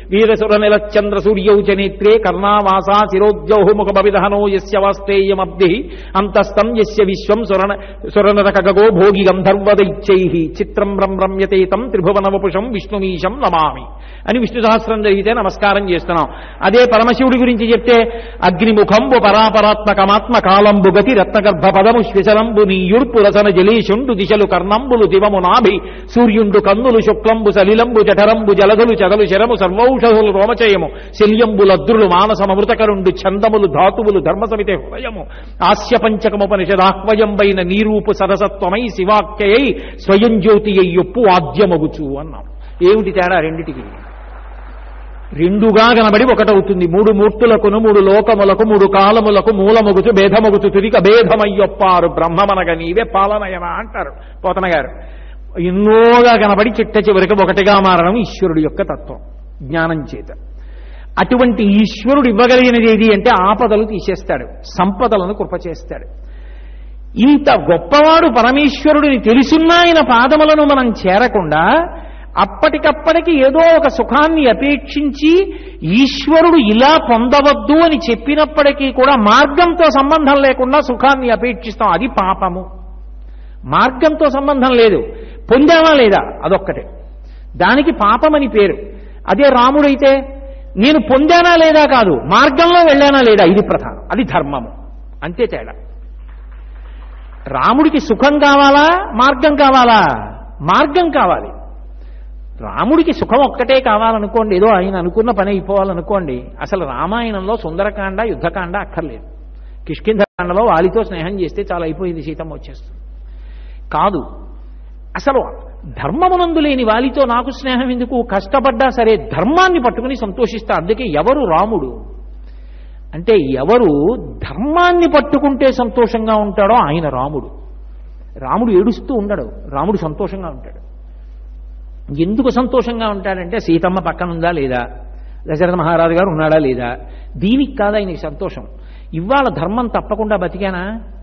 వీరసుర నిలచంద్ర సూర్యౌ చ నేత్రే కర్ణావాసా శిరోద్యౌ ముఖమవిదహనో యస్య వాస్తేయమబ్ధి అంతస్తం యస్య విశ్వం సురణ సురనరకగో భోగి గంధర్వదైత్యై చిత్రం రం రమ్యతే తం త్రిభువనవపుషం విష్ణుమీశం నమామి అని విష్ణు సహస్రం జరిగితే నమస్కారం చేస్తున్నాం అదే పరమశివుడి గురించి చెప్తే అగ్నిముఖంబు పరాపరాత్మకమాత్మ కాలంబు గతి రత్నగర్భ పదము శ్వశలంబు నీయుర్పు రసన జలీషుండు దిశలు కర్ణంబులు దివము నాభి సూర్యుండు కన్నులు శుక్లంబు సలిలంబు జఠరంబు జలధులు చదలు శరము సర్వౌషధులు రోమచయము శల్యంబు లద్రులు మానసమృతకరుండు ఛందములు ధాతువులు ధర్మసమితే హృదయము ఆస్య పంచకముపనిషదాహ్వయంబైన నీరూపు సరసత్వమై శివాఖ్యయై స్వయం జ్యోతి అయ్యొప్పు ఆద్యమగుచు అన్నాం ఏమిటి తేడా రెండిటికి రెండుగా కనబడి ఒకటవుతుంది మూడు మూర్తులకును మూడు లోకములకు మూడు కాలములకు మూలమొగుచు భేదమొగుచు తురిక భేదమయ్యొప్పారు బ్రహ్మమనగ నీవే పాలనయన అంటారు పోతన గారు ఎన్నోగా కనబడి చిట్ట చివరికి ఒకటిగా మారడం ఈశ్వరుడు యొక్క తత్వం జ్ఞానం చేత అటువంటి ఈశ్వరుడు ఇవ్వగలిగినది ఏది అంటే ఆపదలు తీసేస్తాడు సంపదలను కృప చేస్తాడు ఇంత గొప్పవాడు పరమేశ్వరుడిని తెలుసున్న ఆయన పాదములను మనం చేరకుండా అప్పటికప్పటికి ఏదో ఒక సుఖాన్ని అపేక్షించి ఈశ్వరుడు ఇలా పొందవద్దు అని చెప్పినప్పటికీ కూడా మార్గంతో సంబంధం లేకుండా సుఖాన్ని అపేక్షిస్తాం అది పాపము మార్గంతో సంబంధం లేదు పొందామా లేదా అదొక్కటే దానికి పాపమని పేరు అదే రాముడైతే నేను పొందానా లేదా కాదు మార్గంలో వెళ్ళానా లేదా ఇది ప్రధానం అది ధర్మము అంతే తేడా రాముడికి సుఖం కావాలా మార్గం కావాలా మార్గం కావాలి రాముడికి సుఖం ఒక్కటే కావాలనుకోండి ఏదో ఆయన అనుకున్న పని అయిపోవాలనుకోండి అసలు రామాయణంలో సుందరకాండ యుద్ధకాండ అక్కర్లేదు కిష్కింధకాండలో వాలితో స్నేహం చేస్తే చాలా అయిపోయింది సీతమ్మ వచ్చేస్తుంది కాదు అసలు ధర్మమునందు లేని వాలితో నాకు స్నేహం ఎందుకు కష్టపడ్డా సరే ధర్మాన్ని పట్టుకుని సంతోషిస్తా అందుకే ఎవరు రాముడు అంటే ఎవరు ధర్మాన్ని పట్టుకుంటే సంతోషంగా ఉంటాడో ఆయన రాముడు రాముడు ఏడుస్తూ ఉండడు రాముడు సంతోషంగా ఉంటాడు ఎందుకు సంతోషంగా ఉంటాడంటే సీతమ్మ పక్కన ఉందా లేదా దశరథ మహారాజు గారు ఉన్నాడా లేదా దీనికి కాదు ఆయనకి సంతోషం ఇవాళ ధర్మం తప్పకుండా బతికానా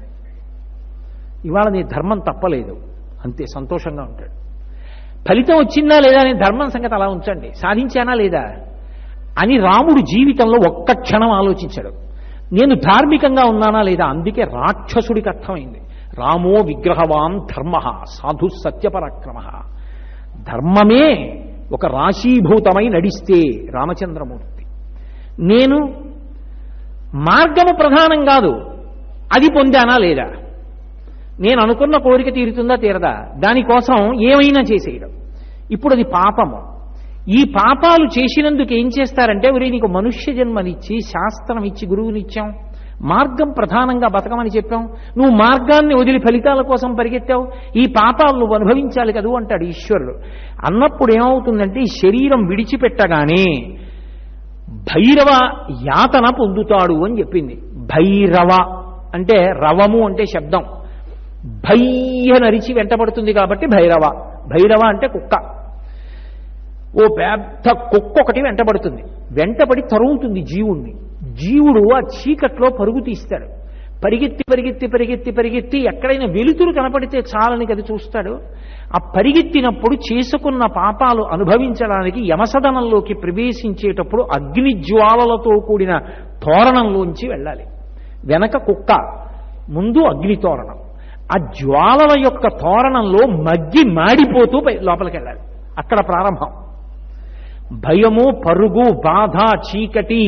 ఇవాళ నీ ధర్మం తప్పలేదు అంతే సంతోషంగా ఉంటాడు ఫలితం వచ్చిందా లేదా అనే ధర్మం సంగతి అలా ఉంచండి సాధించానా లేదా అని రాముడు జీవితంలో ఒక్క క్షణం ఆలోచించాడు నేను ధార్మికంగా ఉన్నానా లేదా అందుకే రాక్షసుడికి అర్థమైంది రామో విగ్రహవాన్ ధర్మ సాధు సత్యపరాక్రమ ధర్మమే ఒక రాశీభూతమై నడిస్తే రామచంద్రమూర్తి నేను మార్గము ప్రధానం కాదు అది పొందానా లేదా నేను అనుకున్న కోరిక తీరుతుందా తీరదా దానికోసం ఏమైనా చేసేయడం ఇప్పుడు అది పాపము ఈ పాపాలు చేసినందుకు ఏం చేస్తారంటే ఒరే నీకు మనుష్య జన్మనిచ్చి శాస్త్రం ఇచ్చి గురువునిచ్చాం మార్గం ప్రధానంగా బతకమని చెప్పాం నువ్వు మార్గాన్ని వదిలి ఫలితాల కోసం పరిగెత్తావు ఈ పాపాలు నువ్వు అనుభవించాలి కదూ అంటాడు ఈశ్వరుడు అన్నప్పుడు ఏమవుతుందంటే ఈ శరీరం విడిచిపెట్టగానే భైరవ యాతన పొందుతాడు అని చెప్పింది భైరవ అంటే రవము అంటే శబ్దం భయ్య నరిచి వెంటబడుతుంది కాబట్టి భైరవ భైరవ అంటే కుక్క ఓ పెద్ద కుక్క ఒకటి వెంటబడుతుంది వెంటబడి తరుగుతుంది జీవుణ్ణి జీవుడు ఆ చీకట్లో పరుగు తీస్తాడు పరిగెత్తి పరిగెత్తి పరిగెత్తి పరిగెత్తి ఎక్కడైనా వెలుతురు కనపడితే చాలని కదా చూస్తాడు ఆ పరిగెత్తినప్పుడు చేసుకున్న పాపాలు అనుభవించడానికి యమసదనంలోకి ప్రవేశించేటప్పుడు అగ్ని జ్వాలలతో కూడిన తోరణంలోంచి వెళ్ళాలి వెనక కుక్క ముందు అగ్ని తోరణం ఆ జ్వాలల యొక్క తోరణంలో మగ్గి మాడిపోతూ పై- లోపలికి వెళ్ళాలి అక్కడ ప్రారంభం భయము పరుగు బాధ చీకటి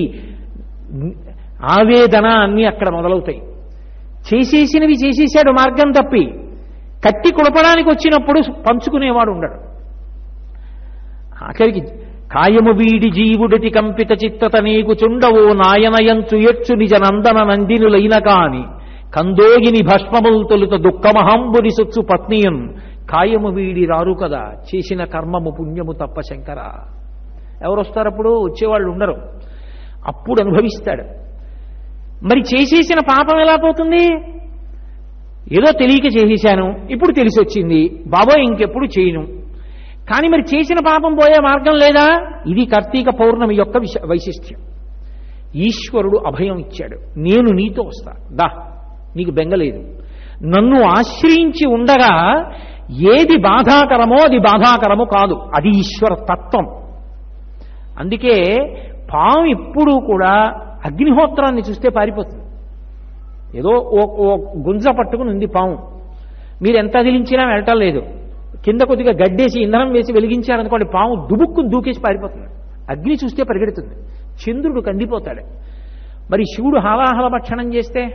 ఆవేదన అన్నీ అక్కడ మొదలవుతాయి చేసేసినవి చేసేసాడు మార్గం తప్పి కత్తి కుడపడానికి వచ్చినప్పుడు పంచుకునేవాడు ఉండడు ఆఖరికి కాయము వీడి జీవుడిటి కంపిత చిత్తత నీకు చుండవు నాయనయంచు ఎచ్చు నిజ నందన నందినులైన కాని కందోగిని భస్మములు తొలుత దుఃఖమహంబుని సుచ్చు పత్నియం కాయము వీడి రారు కదా చేసిన కర్మము పుణ్యము తప్ప శంకర ఎవరు వస్తారు అప్పుడు వచ్చేవాళ్ళు ఉండరు అప్పుడు అనుభవిస్తాడు మరి చేసేసిన పాపం ఎలా పోతుంది ఏదో తెలియక చేసేశాను ఇప్పుడు తెలిసి వచ్చింది బాబోయ్ ఇంకెప్పుడు చేయను కానీ మరి చేసిన పాపం పోయే మార్గం లేదా ఇది కార్తీక పౌర్ణమి యొక్క విశ- వైశిష్ట్యం ఈశ్వరుడు అభయం ఇచ్చాడు నేను నీతో వస్తా దా నీకు బెంగలేదు నన్ను ఆశ్రయించి ఉండగా ఏది బాధాకరమో అది బాధాకరము కాదు అది ఈశ్వర తత్వం అందుకే పాము ఎప్పుడూ కూడా అగ్నిహోత్రాన్ని చూస్తే పారిపోతుంది ఏదో ఓ ఓ గుంజ పట్టుకుని ఉంది పాము మీరు ఎంత అదిలించినా వెళ్ళటం లేదు కింద కొద్దిగా గడ్డేసి ఇంధనం వేసి వెలిగించారనుకోండి పాము దుబుక్కుని దూకేసి పారిపోతుంది అగ్ని చూస్తే పరిగెడుతుంది చంద్రుడు కందిపోతాడు మరి శివుడు హాలాహల భక్షణం చేస్తే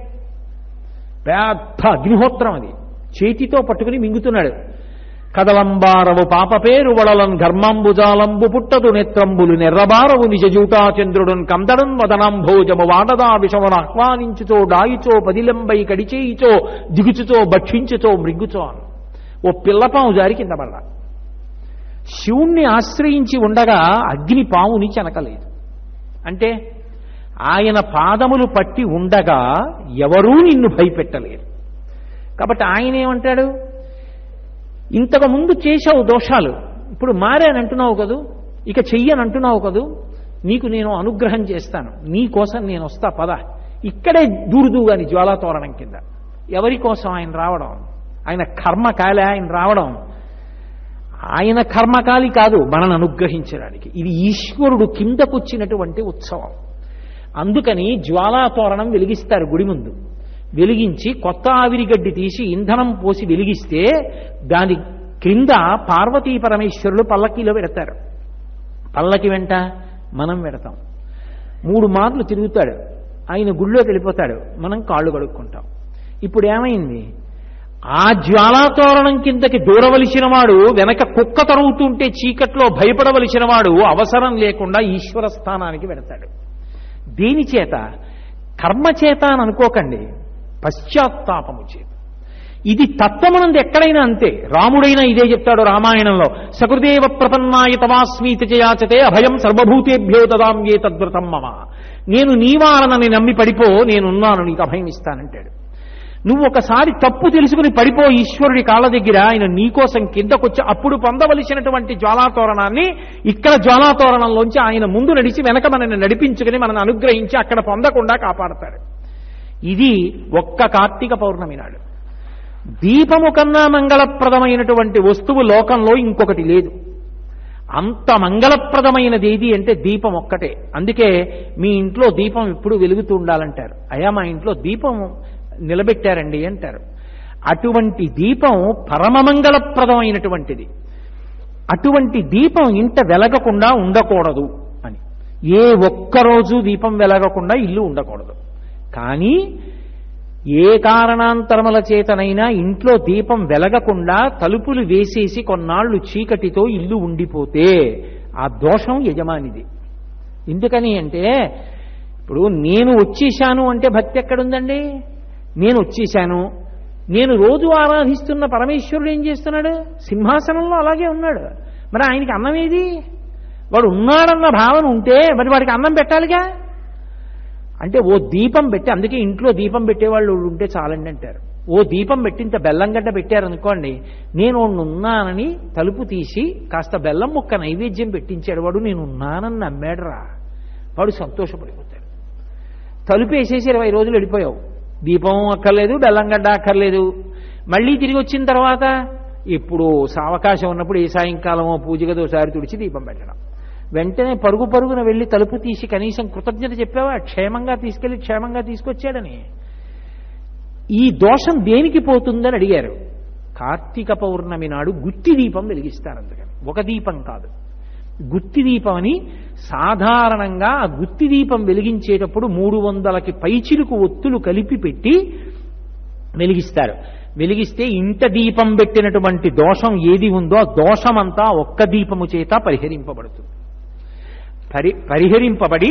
పెద్ద అగ్నిహోత్రం అది చేతితో పట్టుకుని మింగుతున్నాడు కదలంబారవు పాప పేరు వడలన్ ఘర్మంబుజాలంబు పుట్టదు నేత్రంబులు నెర్రబారవు నిజజూటా చంద్రుడున్ కందడన్ వదనంభోజము వాడదా విషమును ఆహ్వానించుచో డాయిచో పదిలంబై కడిచేయిచో దిగుచుచో భక్షించుచో మృంగుచో అను ఓ పిల్లపాము జారి కింద పడ్డా శివుణ్ణి ఆశ్రయించి ఉండగా అగ్ని పాముని చెనకలేదు అంటే ఆయన పాదములు పట్టి ఉండగా ఎవరూ నిన్ను భయపెట్టలేరు కాబట్టి ఆయన ఏమంటాడు ఇంతకు ముందు చేశావు దోషాలు ఇప్పుడు మారానంటున్నావు కదూ ఇక చెయ్యనంటున్నావు కదూ నీకు నేను అనుగ్రహం చేస్తాను నీ కోసం నేను వస్తా పద ఇక్కడే దూరుదు అని జ్వాలాతోరణం కింద ఎవరి కోసం ఆయన రావడం ఆయన కర్మకాలే ఆయన రావడం ఆయన కర్మకాలి కాదు మనల్ని అనుగ్రహించడానికి ఇది ఈశ్వరుడు కిందకొచ్చినటువంటి ఉత్సవం అందుకని జ్వాలాతోరణం వెలిగిస్తారు గుడి ముందు వెలిగించి కొత్త ఆవిరిగడ్డి తీసి ఇంధనం పోసి వెలిగిస్తే దాని క్రింద పార్వతీ పరమేశ్వరులు పల్లకీలో పెడతారు పల్లకి వెంట మనం పెడతాం మూడు మార్లు తిరుగుతాడు ఆయన గుళ్ళోకి వెళ్ళిపోతాడు మనం కాళ్ళు కడుక్కుంటాం ఇప్పుడు ఏమైంది ఆ జ్వాలాతోరణం కిందకి దూరవలసిన వాడు వెనక కుక్క తరుగుతుంటే చీకట్లో భయపడవలసిన వాడు అవసరం లేకుండా ఈశ్వర స్థానానికి వెడతాడు దేని చేత కర్మ చేత అని అనుకోకండి పశ్చాత్తాపము చేత ఇది తత్వమనంది ఎక్కడైనా అంతే రాముడైనా ఇదే చెప్తాడు రామాయణంలో సకృదేవ ప్రపన్నాయ తవాస్మీతి చయాచతే అభయం సర్వభూతేభ్యో దదామ్యే తద్వ్రతం మమ నేను నీవారనని నమ్మి పడిపో నేనున్నాను నీకు అభయం ఇస్తానంటాడు నువ్వు ఒకసారి తప్పు తెలుసుకుని పడిపో ఈశ్వరుడి కాళ్ళ దగ్గర ఆయన నీకోసం కిందకొచ్చి అప్పుడు పొందవలసినటువంటి జ్వాలాతోరణాన్ని ఇక్కడ జ్వాలాతోరణంలోంచి ఆయన ముందు నడిచి వెనక మనల్ని నడిపించుకుని మనల్ని అనుగ్రహించి అక్కడ పొందకుండా కాపాడతాడు ఇది ఒక్క కార్తీక పౌర్ణమి నాడు దీపము కన్నా మంగళప్రదమైనటువంటి వస్తువు లోకంలో ఇంకొకటి లేదు అంత మంగళప్రదమైనది ఏది అంటే దీపం ఒక్కటే అందుకే మీ ఇంట్లో దీపం ఎప్పుడు వెలుగుతూ ఉండాలంటారు అయ్యా మా ఇంట్లో దీపం నిలబెట్టారండి అంటారు అటువంటి దీపం పరమమంగళప్రదమైనటువంటిది అటువంటి దీపం ఇంట వెలగకుండా ఉండకూడదు అని ఏ ఒక్కరోజు దీపం వెలగకుండా ఇల్లు ఉండకూడదు కానీ ఏ కారణాంతరముల చేతనైనా ఇంట్లో దీపం వెలగకుండా తలుపులు వేసేసి కొన్నాళ్లు చీకటితో ఇల్లు ఉండిపోతే ఆ దోషం యజమానిది ఎందుకని అంటే ఇప్పుడు నేను వచ్చేశాను అంటే భక్తి ఎక్కడుందండి నేను వచ్చేశాను నేను రోజు ఆరాధిస్తున్న పరమేశ్వరుడు ఏం చేస్తున్నాడు సింహాసనంలో అలాగే ఉన్నాడు మరి ఆయనకి అన్నం ఏది వాడు ఉన్నాడన్న భావన ఉంటే మరి వాడికి అన్నం పెట్టాలిగా అంటే ఓ దీపం పెట్టి అందుకే ఇంట్లో దీపం పెట్టేవాళ్ళు ఉంటే చాలండి అంటారు ఓ దీపం పెట్టి ఇంత బెల్లం గడ్డ పెట్టారనుకోండి నేను ఉన్నానని తలుపు తీసి కాస్త బెల్లం ముక్క నైవేద్యం పెట్టించాడు వాడు నేను ఉన్నానని నమ్మాడురా వాడు సంతోషపడిపోతాడు తలుపు వేసేసి ఇరవై రోజులు వెళ్ళిపోయావు దీపం అక్కర్లేదు బెల్లంగడ్డ అక్కర్లేదు మళ్ళీ తిరిగి వచ్చిన తర్వాత ఇప్పుడు సావకాశం ఉన్నప్పుడు ఏ సాయంకాలమో పూజ గదో సారి తుడిచి దీపం పెట్టడం వెంటనే పరుగు పరుగున వెళ్ళి తలుపు తీసి కనీసం కృతజ్ఞత చెప్పావా క్షేమంగా తీసుకెళ్లి క్షేమంగా తీసుకొచ్చాడని ఈ దోషం దేనికి పోతుందని అడిగారు కార్తీక పౌర్ణమి నాడు గుత్తి దీపం వెలిగిస్తారు అందుకని ఒక దీపం కాదు గుత్తి దీపం అని సాధారణంగా ఆ గుత్తి దీపం వెలిగించేటప్పుడు మూడు వందలకి పైచిలుకు ఒత్తులు కలిపి పెట్టి వెలిగిస్తారు వెలిగిస్తే ఇంట దీపం పెట్టినటువంటి దోషం ఏది ఉందో ఆ దోషమంతా ఒక్క దీపము చేత పరిహరింపబడుతుంది పరి పరిహరింపబడి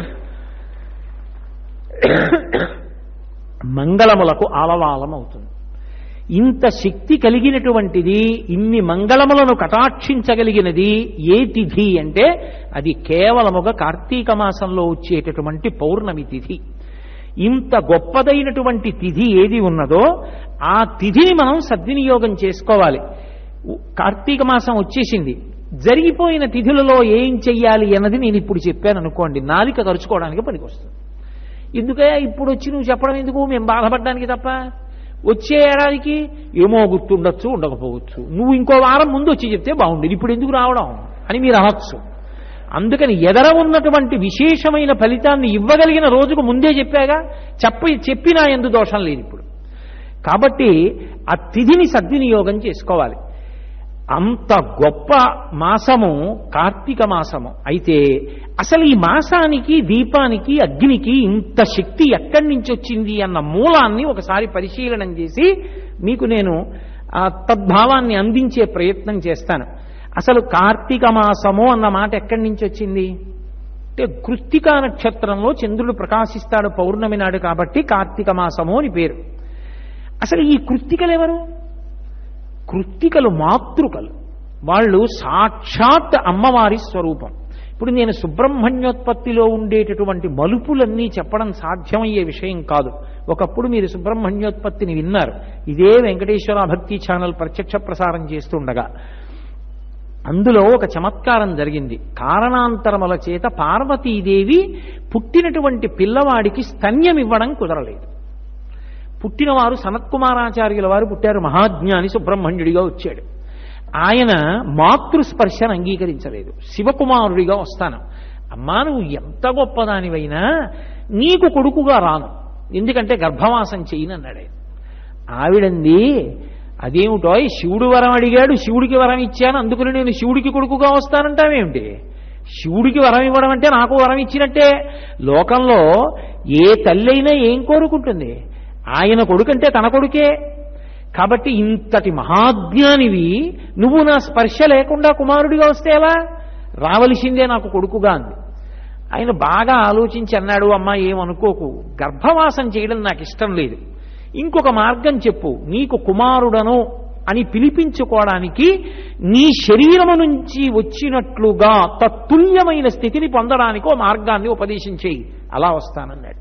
మంగళములకు ఆలవాలం అవుతుంది ఇంత శక్తి కలిగినటువంటిది ఇన్ని మంగళములను కటాక్షించగలిగినది ఏ తిథి అంటే అది కేవలముగా కార్తీక మాసంలో వచ్చేటటువంటి పౌర్ణమి తిథి ఇంత గొప్పదైనటువంటి తిథి ఏది ఉన్నదో ఆ తిథిని మనం సద్వినియోగం చేసుకోవాలి కార్తీక మాసం వచ్చేసింది జరిగిపోయిన తిథులలో ఏం చెయ్యాలి అన్నది నేను ఇప్పుడు చెప్పాను అనుకోండి నాలిక ఖర్చుకోవడానికి పనికొస్తుంది ఎందుకే ఇప్పుడు వచ్చి నువ్వు చెప్పడం ఎందుకు మేము బాధపడడానికి తప్ప వచ్చే ఏడాదికి ఏమో గుర్తుండొచ్చు ఉండకపోవచ్చు నువ్వు ఇంకో వారం ముందు వచ్చి చెప్తే బాగుండేది ఇప్పుడు ఎందుకు రావడం అని మీరు అనొచ్చు అందుకని ఎదర ఉన్నటువంటి విశేషమైన ఫలితాన్ని ఇవ్వగలిగిన రోజుకు ముందే చెప్పాగా చెప్పి చెప్పినా ఎందు దోషం లేదు ఇప్పుడు కాబట్టి ఆ తిథిని సద్వినియోగం చేసుకోవాలి అంత గొప్ప మాసము కార్తీక మాసము అయితే అసలు ఈ మాసానికి దీపానికి అగ్నికి ఇంత శక్తి ఎక్కడి నుంచి వచ్చింది అన్న మూలాన్ని ఒకసారి పరిశీలనం చేసి మీకు నేను ఆ తద్భావాన్ని అందించే ప్రయత్నం చేస్తాను అసలు కార్తీక మాసము అన్న మాట ఎక్కడి నుంచి వచ్చింది అంటే కృత్తికా నక్షత్రంలో చంద్రుడు ప్రకాశిస్తాడు పౌర్ణమి నాడు కాబట్టి కార్తీక మాసము అని పేరు అసలు ఈ కృత్తికలు ఎవరు కృత్తికలు మాతృకలు వాళ్ళు సాక్షాత్ అమ్మవారి స్వరూపం ఇప్పుడు నేను సుబ్రహ్మణ్యోత్పత్తిలో ఉండేటటువంటి మలుపులన్నీ చెప్పడం సాధ్యమయ్యే విషయం కాదు ఒకప్పుడు మీరు సుబ్రహ్మణ్యోత్పత్తిని విన్నారు ఇదే వెంకటేశ్వర భక్తి ఛానల్ ప్రత్యక్ష ప్రసారం చేస్తుండగా అందులో ఒక చమత్కారం జరిగింది కారణాంతరముల చేత పార్వతీదేవి పుట్టినటువంటి పిల్లవాడికి స్తన్యం ఇవ్వడం కుదరలేదు పుట్టినవారు సనత్కుమారాచార్యుల వారు పుట్టారు మహాజ్ఞాని సుబ్రహ్మణ్యుడిగా వచ్చాడు ఆయన మాతృస్పర్శను అంగీకరించలేదు శివకుమారుడిగా వస్తాను అమ్మా నువ్వు ఎంత గొప్పదానివైనా నీకు కొడుకుగా రాను ఎందుకంటే గర్భవాసం చేయనన్నాడు ఆయన ఆవిడంది అదేమిటో శివుడు వరం అడిగాడు శివుడికి వరం ఇచ్చాను అందుకని నేను శివుడికి కొడుకుగా వస్తానంటావేమిటి శివుడికి వరం ఇవ్వడం అంటే నాకు వరం ఇచ్చినట్టే లోకంలో ఏ తల్లి అయినా ఏం కోరుకుంటుంది ఆయన కొడుకంటే తన కొడుకే కాబట్టి ఇంతటి మహాజ్ఞానివి నువ్వు నా స్పర్శ లేకుండా కుమారుడిగా వస్తే ఎలా రావలసిందే నాకు కొడుకుగా అంది ఆయన బాగా ఆలోచించి అన్నాడు అమ్మా ఏమనుకోకు గర్భవాసం చేయడం నాకు ఇష్టం లేదు ఇంకొక మార్గం చెప్పు నీకు కుమారుడను అని పిలిపించుకోవడానికి నీ శరీరము నుంచి వచ్చినట్లుగా తత్తుల్యమైన స్థితిని పొందడానికి ఓ మార్గాన్ని ఉపదేశించేయి అలా వస్తానన్నాడు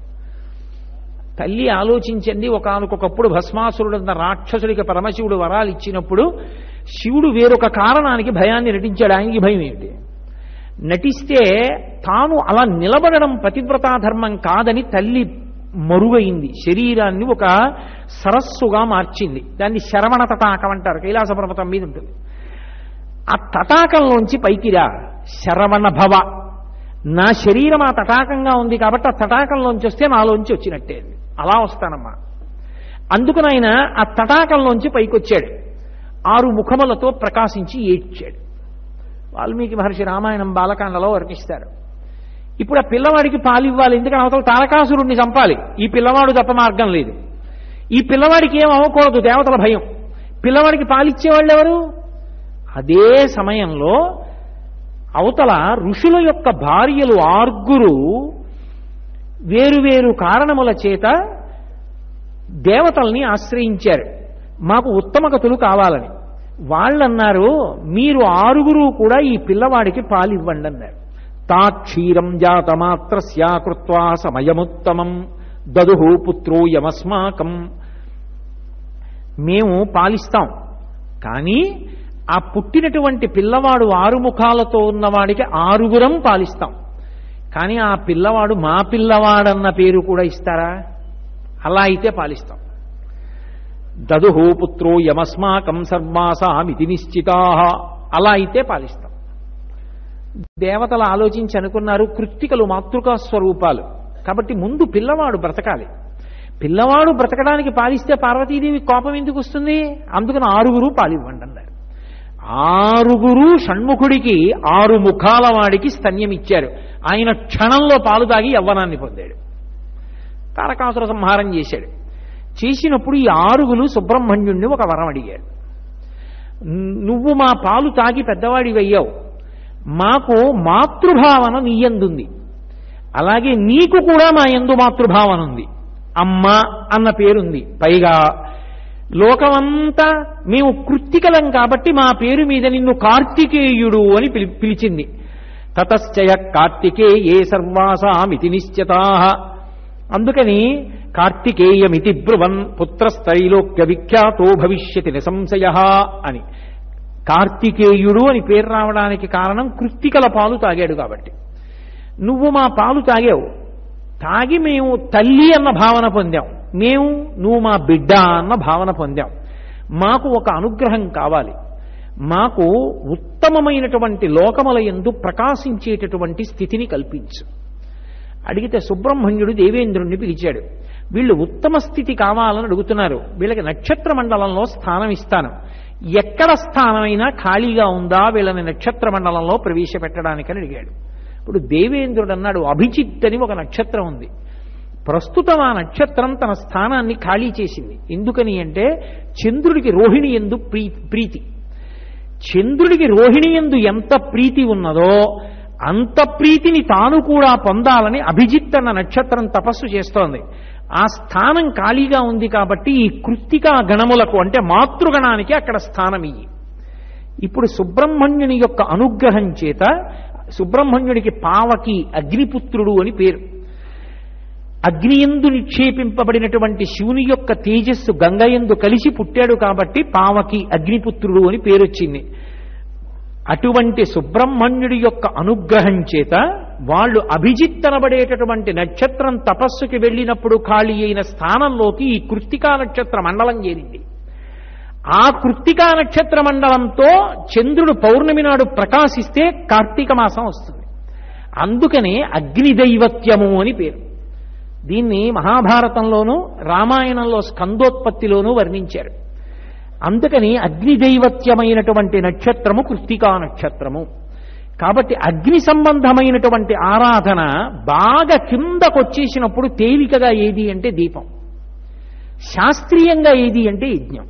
తల్లి ఆలోచించండి ఒకనకొకప్పుడు భస్మాసురుడన్న రాక్షసుడికి పరమశివుడు వరాలు ఇచ్చినప్పుడు శివుడు వేరొక కారణానికి భయాన్ని నటించాడు ఆయనకి భయం ఏమిటి నటిస్తే తాను అలా నిలబడడం పతివ్రతాధర్మం కాదని తల్లి మరుగైంది శరీరాన్ని ఒక సరస్సుగా మార్చింది దాన్ని శరవణ తటాకం అంటారు కైలాస పర్వతం మీద ఉంటుంది ఆ తటాకంలోంచి పైకి రా శరవణ భవ నా శరీరం ఆ తటాకంగా ఉంది కాబట్టి ఆ తటాకంలోంచి వస్తే నాలోంచి వచ్చినట్టే అది. అలా వస్తానమ్మా అందుకని ఆయన ఆ తటాకంలోంచి పైకొచ్చాడు ఆరు ముఖములతో ప్రకాశించి ఏడ్చాడు వాల్మీకి మహర్షి రామాయణం బాలకాండలో వర్ణిస్తారు ఇప్పుడు ఆ పిల్లవాడికి పాలు ఇవ్వాలి ఎందుకంటే అవతల తారకాసురుణ్ణి చంపాలి ఈ పిల్లవాడు తప్ప మార్గం లేదు ఈ పిల్లవాడికి ఏం అవ్వకూడదు దేవతల భయం పిల్లవాడికి పాలిచ్చేవాళ్ళు ఎవరు అదే సమయంలో అవతల ఋషుల యొక్క భార్యలు ఆర్గురు వేరువేరు కారణముల చేత దేవతల్ని ఆశ్రయించారు మాకు ఉత్తమ గతులు కావాలని వాళ్ళన్నారు మీరు ఆరుగురు కూడా ఈ పిల్లవాడికి పాలివ్వండి అన్నారు తా క్షీరం జాతమాత్రస్యా కృత్వా సమయముత్తమం దదుహు పుత్రో యమస్మాకం మేము పాలిస్తాం కానీ ఆ పుట్టినటువంటి పిల్లవాడు ఆరు ముఖాలతో ఉన్నవాడికి ఆరుగురం పాలిస్తాం కానీ ఆ పిల్లవాడు మా పిల్లవాడన్న పేరు కూడా ఇస్తారా అలా అయితే పాలిస్తాం దదుహు పుత్రో యమస్మాకం సర్వాసామితి నిశ్చితా అలా అయితే పాలిస్తాం దేవతలు ఆలోచించి అనుకున్నారు కృత్తికలు మాతృకా స్వరూపాలు కాబట్టి ముందు పిల్లవాడు బ్రతకాలి పిల్లవాడు బ్రతకడానికి పాలిస్తే పార్వతీదేవి కోపం ఎందుకు వస్తుంది అందుకని ఆరుగురు పాలివ్వండి అన్నారు ఆరుగురు షణ్ముఖుడికి ఆరు ముఖాల వాడికి స్తన్యం ఇచ్చారు ఆయన క్షణంలో పాలు తాగి యవ్వనాన్ని పొందాడు తారకాసుర సంహారం చేశాడు చేసినప్పుడు ఈ ఆరుగులు సుబ్రహ్మణ్యుణ్ణి ఒక వరం అడిగాడు నువ్వు మా పాలు తాగి పెద్దవాడి అయ్యావు మాకు మాతృభావన నీయందుంది అలాగే నీకు కూడా మా ఎందు మాతృభావన ఉంది అమ్మ అన్న పేరుంది పైగా లోకమంతా మేము కృత్తికలం కాబట్టి మా పేరు మీద నిన్ను కార్తికేయుడు అని పిలి పిలిచింది తతశ్చయ కార్తికే ఏ సర్వాసామితి నిశ్చితా అందుకని కార్తికేయమితి బ్రువన్ పుత్రస్థైలోక్య విఖ్యాతో భవిష్యతి నిసంశయ అని కార్తికేయుడు అని పేరు రావడానికి కారణం కృత్తికల పాలు తాగాడు కాబట్టి నువ్వు మా పాలు తాగావు తాగి మేము తల్లి అన్న భావన పొందాం మేము నువ్వు మా బిడ్డ అన్న భావన పొందాం మాకు ఒక అనుగ్రహం కావాలి మాకు ఉత్తమమైనటువంటి లోకముల ఎందు ప్రకాశించేటటువంటి స్థితిని కల్పించు అడిగితే సుబ్రహ్మణ్యుడు దేవేంద్రుణ్ణి పిలిచాడు వీళ్ళు ఉత్తమ స్థితి కావాలని అడుగుతున్నారు వీళ్ళకి నక్షత్ర మండలంలో స్థానం ఇస్తాను ఎక్కడ స్థానమైనా ఖాళీగా ఉందా వీళ్ళని నక్షత్ర మండలంలో ప్రవేశపెట్టడానికని అడిగాడు ఇప్పుడు దేవేంద్రుడు అన్నాడు అభిజిత్ అని ఒక నక్షత్రం ఉంది ప్రస్తుతం ఆ నక్షత్రం తన స్థానాన్ని ఖాళీ చేసింది ఎందుకని అంటే చంద్రుడికి రోహిణి ఎందు ప్రీ ప్రీతి చంద్రుడికి రోహిణి ఎందు ఎంత ప్రీతి ఉన్నదో అంత ప్రీతిని తాను కూడా పొందాలని అభిజిత్ అన్న నక్షత్రం తపస్సు చేస్తోంది ఆ స్థానం ఖాళీగా ఉంది కాబట్టి ఈ కృత్తికా గణములకు అంటే మాతృగణానికి అక్కడ స్థానం ఇయ్యి ఇప్పుడు సుబ్రహ్మణ్యుని యొక్క అనుగ్రహం చేత సుబ్రహ్మణ్యుడికి పావకి అగ్నిపుత్రుడు అని పేరు అగ్నియందు నిక్షేపింపబడినటువంటి శివుని యొక్క తేజస్సు గంగయందు కలిసి పుట్టాడు కాబట్టి పావకి అగ్నిపుత్రుడు అని పేరొచ్చింది అటువంటి సుబ్రహ్మణ్యుడి యొక్క అనుగ్రహం చేత వాళ్ళు అభిజిత్ అనబడేటటువంటి నక్షత్రం తపస్సుకి వెళ్ళినప్పుడు ఖాళీ అయిన స్థానంలోకి ఈ కృత్తికా నక్షత్ర మండలం చేరింది ఆ కృత్తికా నక్షత్ర మండలంతో చంద్రుడు పౌర్ణమి నాడు ప్రకాశిస్తే కార్తీక మాసం వస్తుంది అందుకనే అగ్నిదైవత్యము అని పేరు దీన్ని మహాభారతంలోనూ రామాయణంలో స్కందోత్పత్తిలోనూ వర్ణించారు అందుకని అగ్నిదైవత్యమైనటువంటి నక్షత్రము కృత్తికా నక్షత్రము కాబట్టి అగ్ని సంబంధమైనటువంటి ఆరాధన బాగా కిందకొచ్చేసినప్పుడు తేలికగా ఏది అంటే దీపం శాస్త్రీయంగా ఏది అంటే యజ్ఞం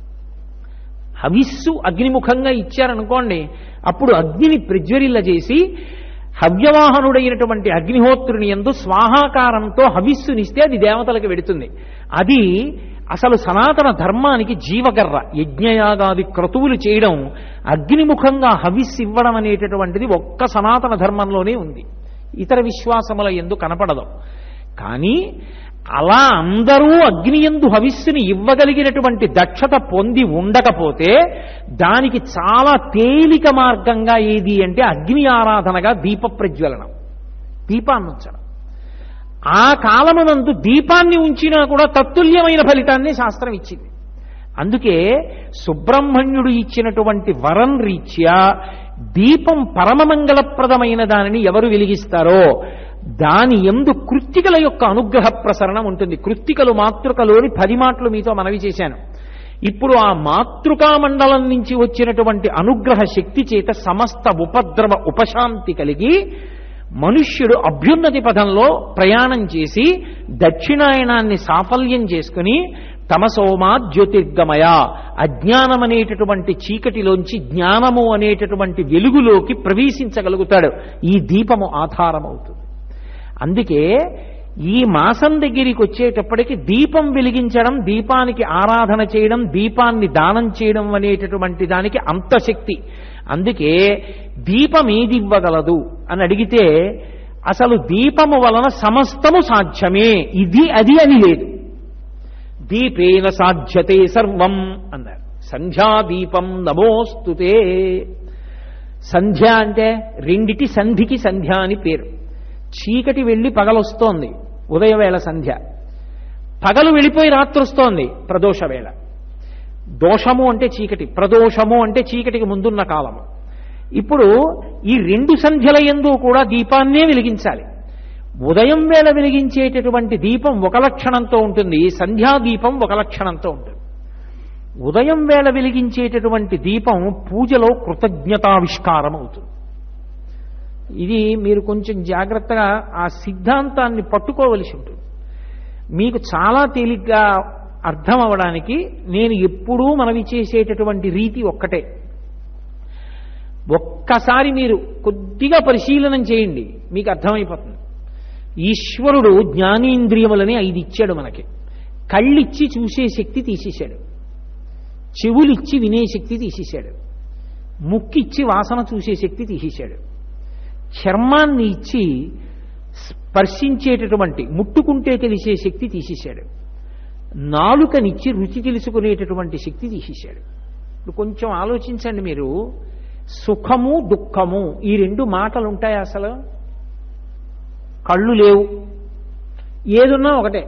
హవిస్సు అగ్నిముఖంగా ఇచ్చారనుకోండి అప్పుడు అగ్నిని ప్రజ్వరిల్ల చేసి హవ్యవాహనుడైనటువంటి అగ్నిహోత్రుని ఎందు స్వాహాకారంతో హవిస్సునిస్తే అది దేవతలకు వెడుతుంది అది అసలు సనాతన ధర్మానికి జీవగర్ర యజ్ఞయాగాది క్రతువులు చేయడం అగ్నిముఖంగా హవిస్సు ఇవ్వడం అనేటటువంటిది ఒక్క సనాతన ధర్మంలోనే ఉంది ఇతర విశ్వాసముల ఎందు కనపడదు కానీ అలా అందరూ అగ్నియందు హవిస్సుని ఇవ్వగలిగినటువంటి దక్షత పొంది ఉండకపోతే దానికి చాలా తేలిక మార్గంగా ఏది అంటే అగ్ని ఆరాధనగా దీప ప్రజ్వలనం దీపాన్ని ఉంచడం ఆ కాలమునందు దీపాన్ని ఉంచినా కూడా తత్తుల్యమైన ఫలితాన్ని శాస్త్రం ఇచ్చింది అందుకే సుబ్రహ్మణ్యుడు ఇచ్చినటువంటి వరం రీత్యా దీపం పరమమంగళప్రదమైన దానిని ఎవరు వెలిగిస్తారో దాని ఎందు కృత్తికల యొక్క అనుగ్రహ ప్రసరణం ఉంటుంది కృత్తికలు మాతృకలోని పది మాటలు మీతో మనవి చేశాను ఇప్పుడు ఆ మాతృకా మండలం నుంచి వచ్చినటువంటి అనుగ్రహ శక్తి చేత సమస్త ఉపద్రవ ఉపశాంతి కలిగి మనుష్యుడు అభ్యున్నతి పదంలో ప్రయాణం చేసి దక్షిణాయనాన్ని సాఫల్యం చేసుకుని తమసోమా జ్యోతిర్గమయ అజ్ఞానం అనేటటువంటి చీకటిలోంచి జ్ఞానము అనేటటువంటి వెలుగులోకి ప్రవేశించగలుగుతాడు ఈ దీపము ఆధారమవుతుంది అందుకే ఈ మాసం దగ్గరికి వచ్చేటప్పటికి దీపం వెలిగించడం దీపానికి ఆరాధన చేయడం దీపాన్ని దానం చేయడం అనేటటువంటి దానికి అంత శక్తి అందుకే దీపం ఏది ఇవ్వగలదు అని అడిగితే అసలు దీపము వలన సమస్తము సాధ్యమే ఇది అది అని లేదు దీపేన సాధ్యతే సర్వం అన్నారు సంధ్యాదీపం నమోస్తుతే సంధ్య అంటే రెండిటి సంధికి సంధ్య అని పేరు చీకటి వెళ్ళి పగలొస్తోంది ఉదయవేళ సంధ్య పగలు వెళ్ళిపోయి రాత్రి వస్తోంది ప్రదోష వేళ దోషము అంటే చీకటి ప్రదోషము అంటే చీకటికి ముందున్న కాలము ఇప్పుడు ఈ రెండు సంధ్యల ఎందు కూడా దీపాన్నే వెలిగించాలి ఉదయం వేళ వెలిగించేటటువంటి దీపం ఒక లక్షణంతో ఉంటుంది సంధ్యాదీపం ఒక లక్షణంతో ఉంటుంది ఉదయం వేళ వెలిగించేటటువంటి దీపం పూజలో కృతజ్ఞతావిష్కారం అవుతుంది ఇది మీరు కొంచెం జాగ్రత్తగా ఆ సిద్ధాంతాన్ని పట్టుకోవలసి ఉంటుంది మీకు చాలా తేలిగ్గా అర్థం అవడానికి నేను ఎప్పుడూ మనవి చేసేటటువంటి రీతి ఒక్కటే ఒక్కసారి మీరు కొద్దిగా పరిశీలనం చేయండి మీకు అర్థమైపోతుంది ఈశ్వరుడు జ్ఞానేంద్రియములని ఐదు ఇచ్చాడు మనకి కళ్ళిచ్చి చూసే శక్తి తీసేశాడు చెవులిచ్చి వినే శక్తి తీసేశాడు ముక్కిచ్చి వాసన చూసే శక్తి తీసేశాడు చర్మాన్ని ఇచ్చి స్పర్శించేటటువంటి ముట్టుకుంటే తెలిసే శక్తి తీసేశాడు నాలుకనిచ్చి రుచి తెలుసుకునేటటువంటి శక్తి తీసేశాడు ఇప్పుడు కొంచెం ఆలోచించండి మీరు సుఖము దుఃఖము ఈ రెండు మాటలు ఉంటాయి అసలు కళ్ళు లేవు ఏదున్నా ఒకటే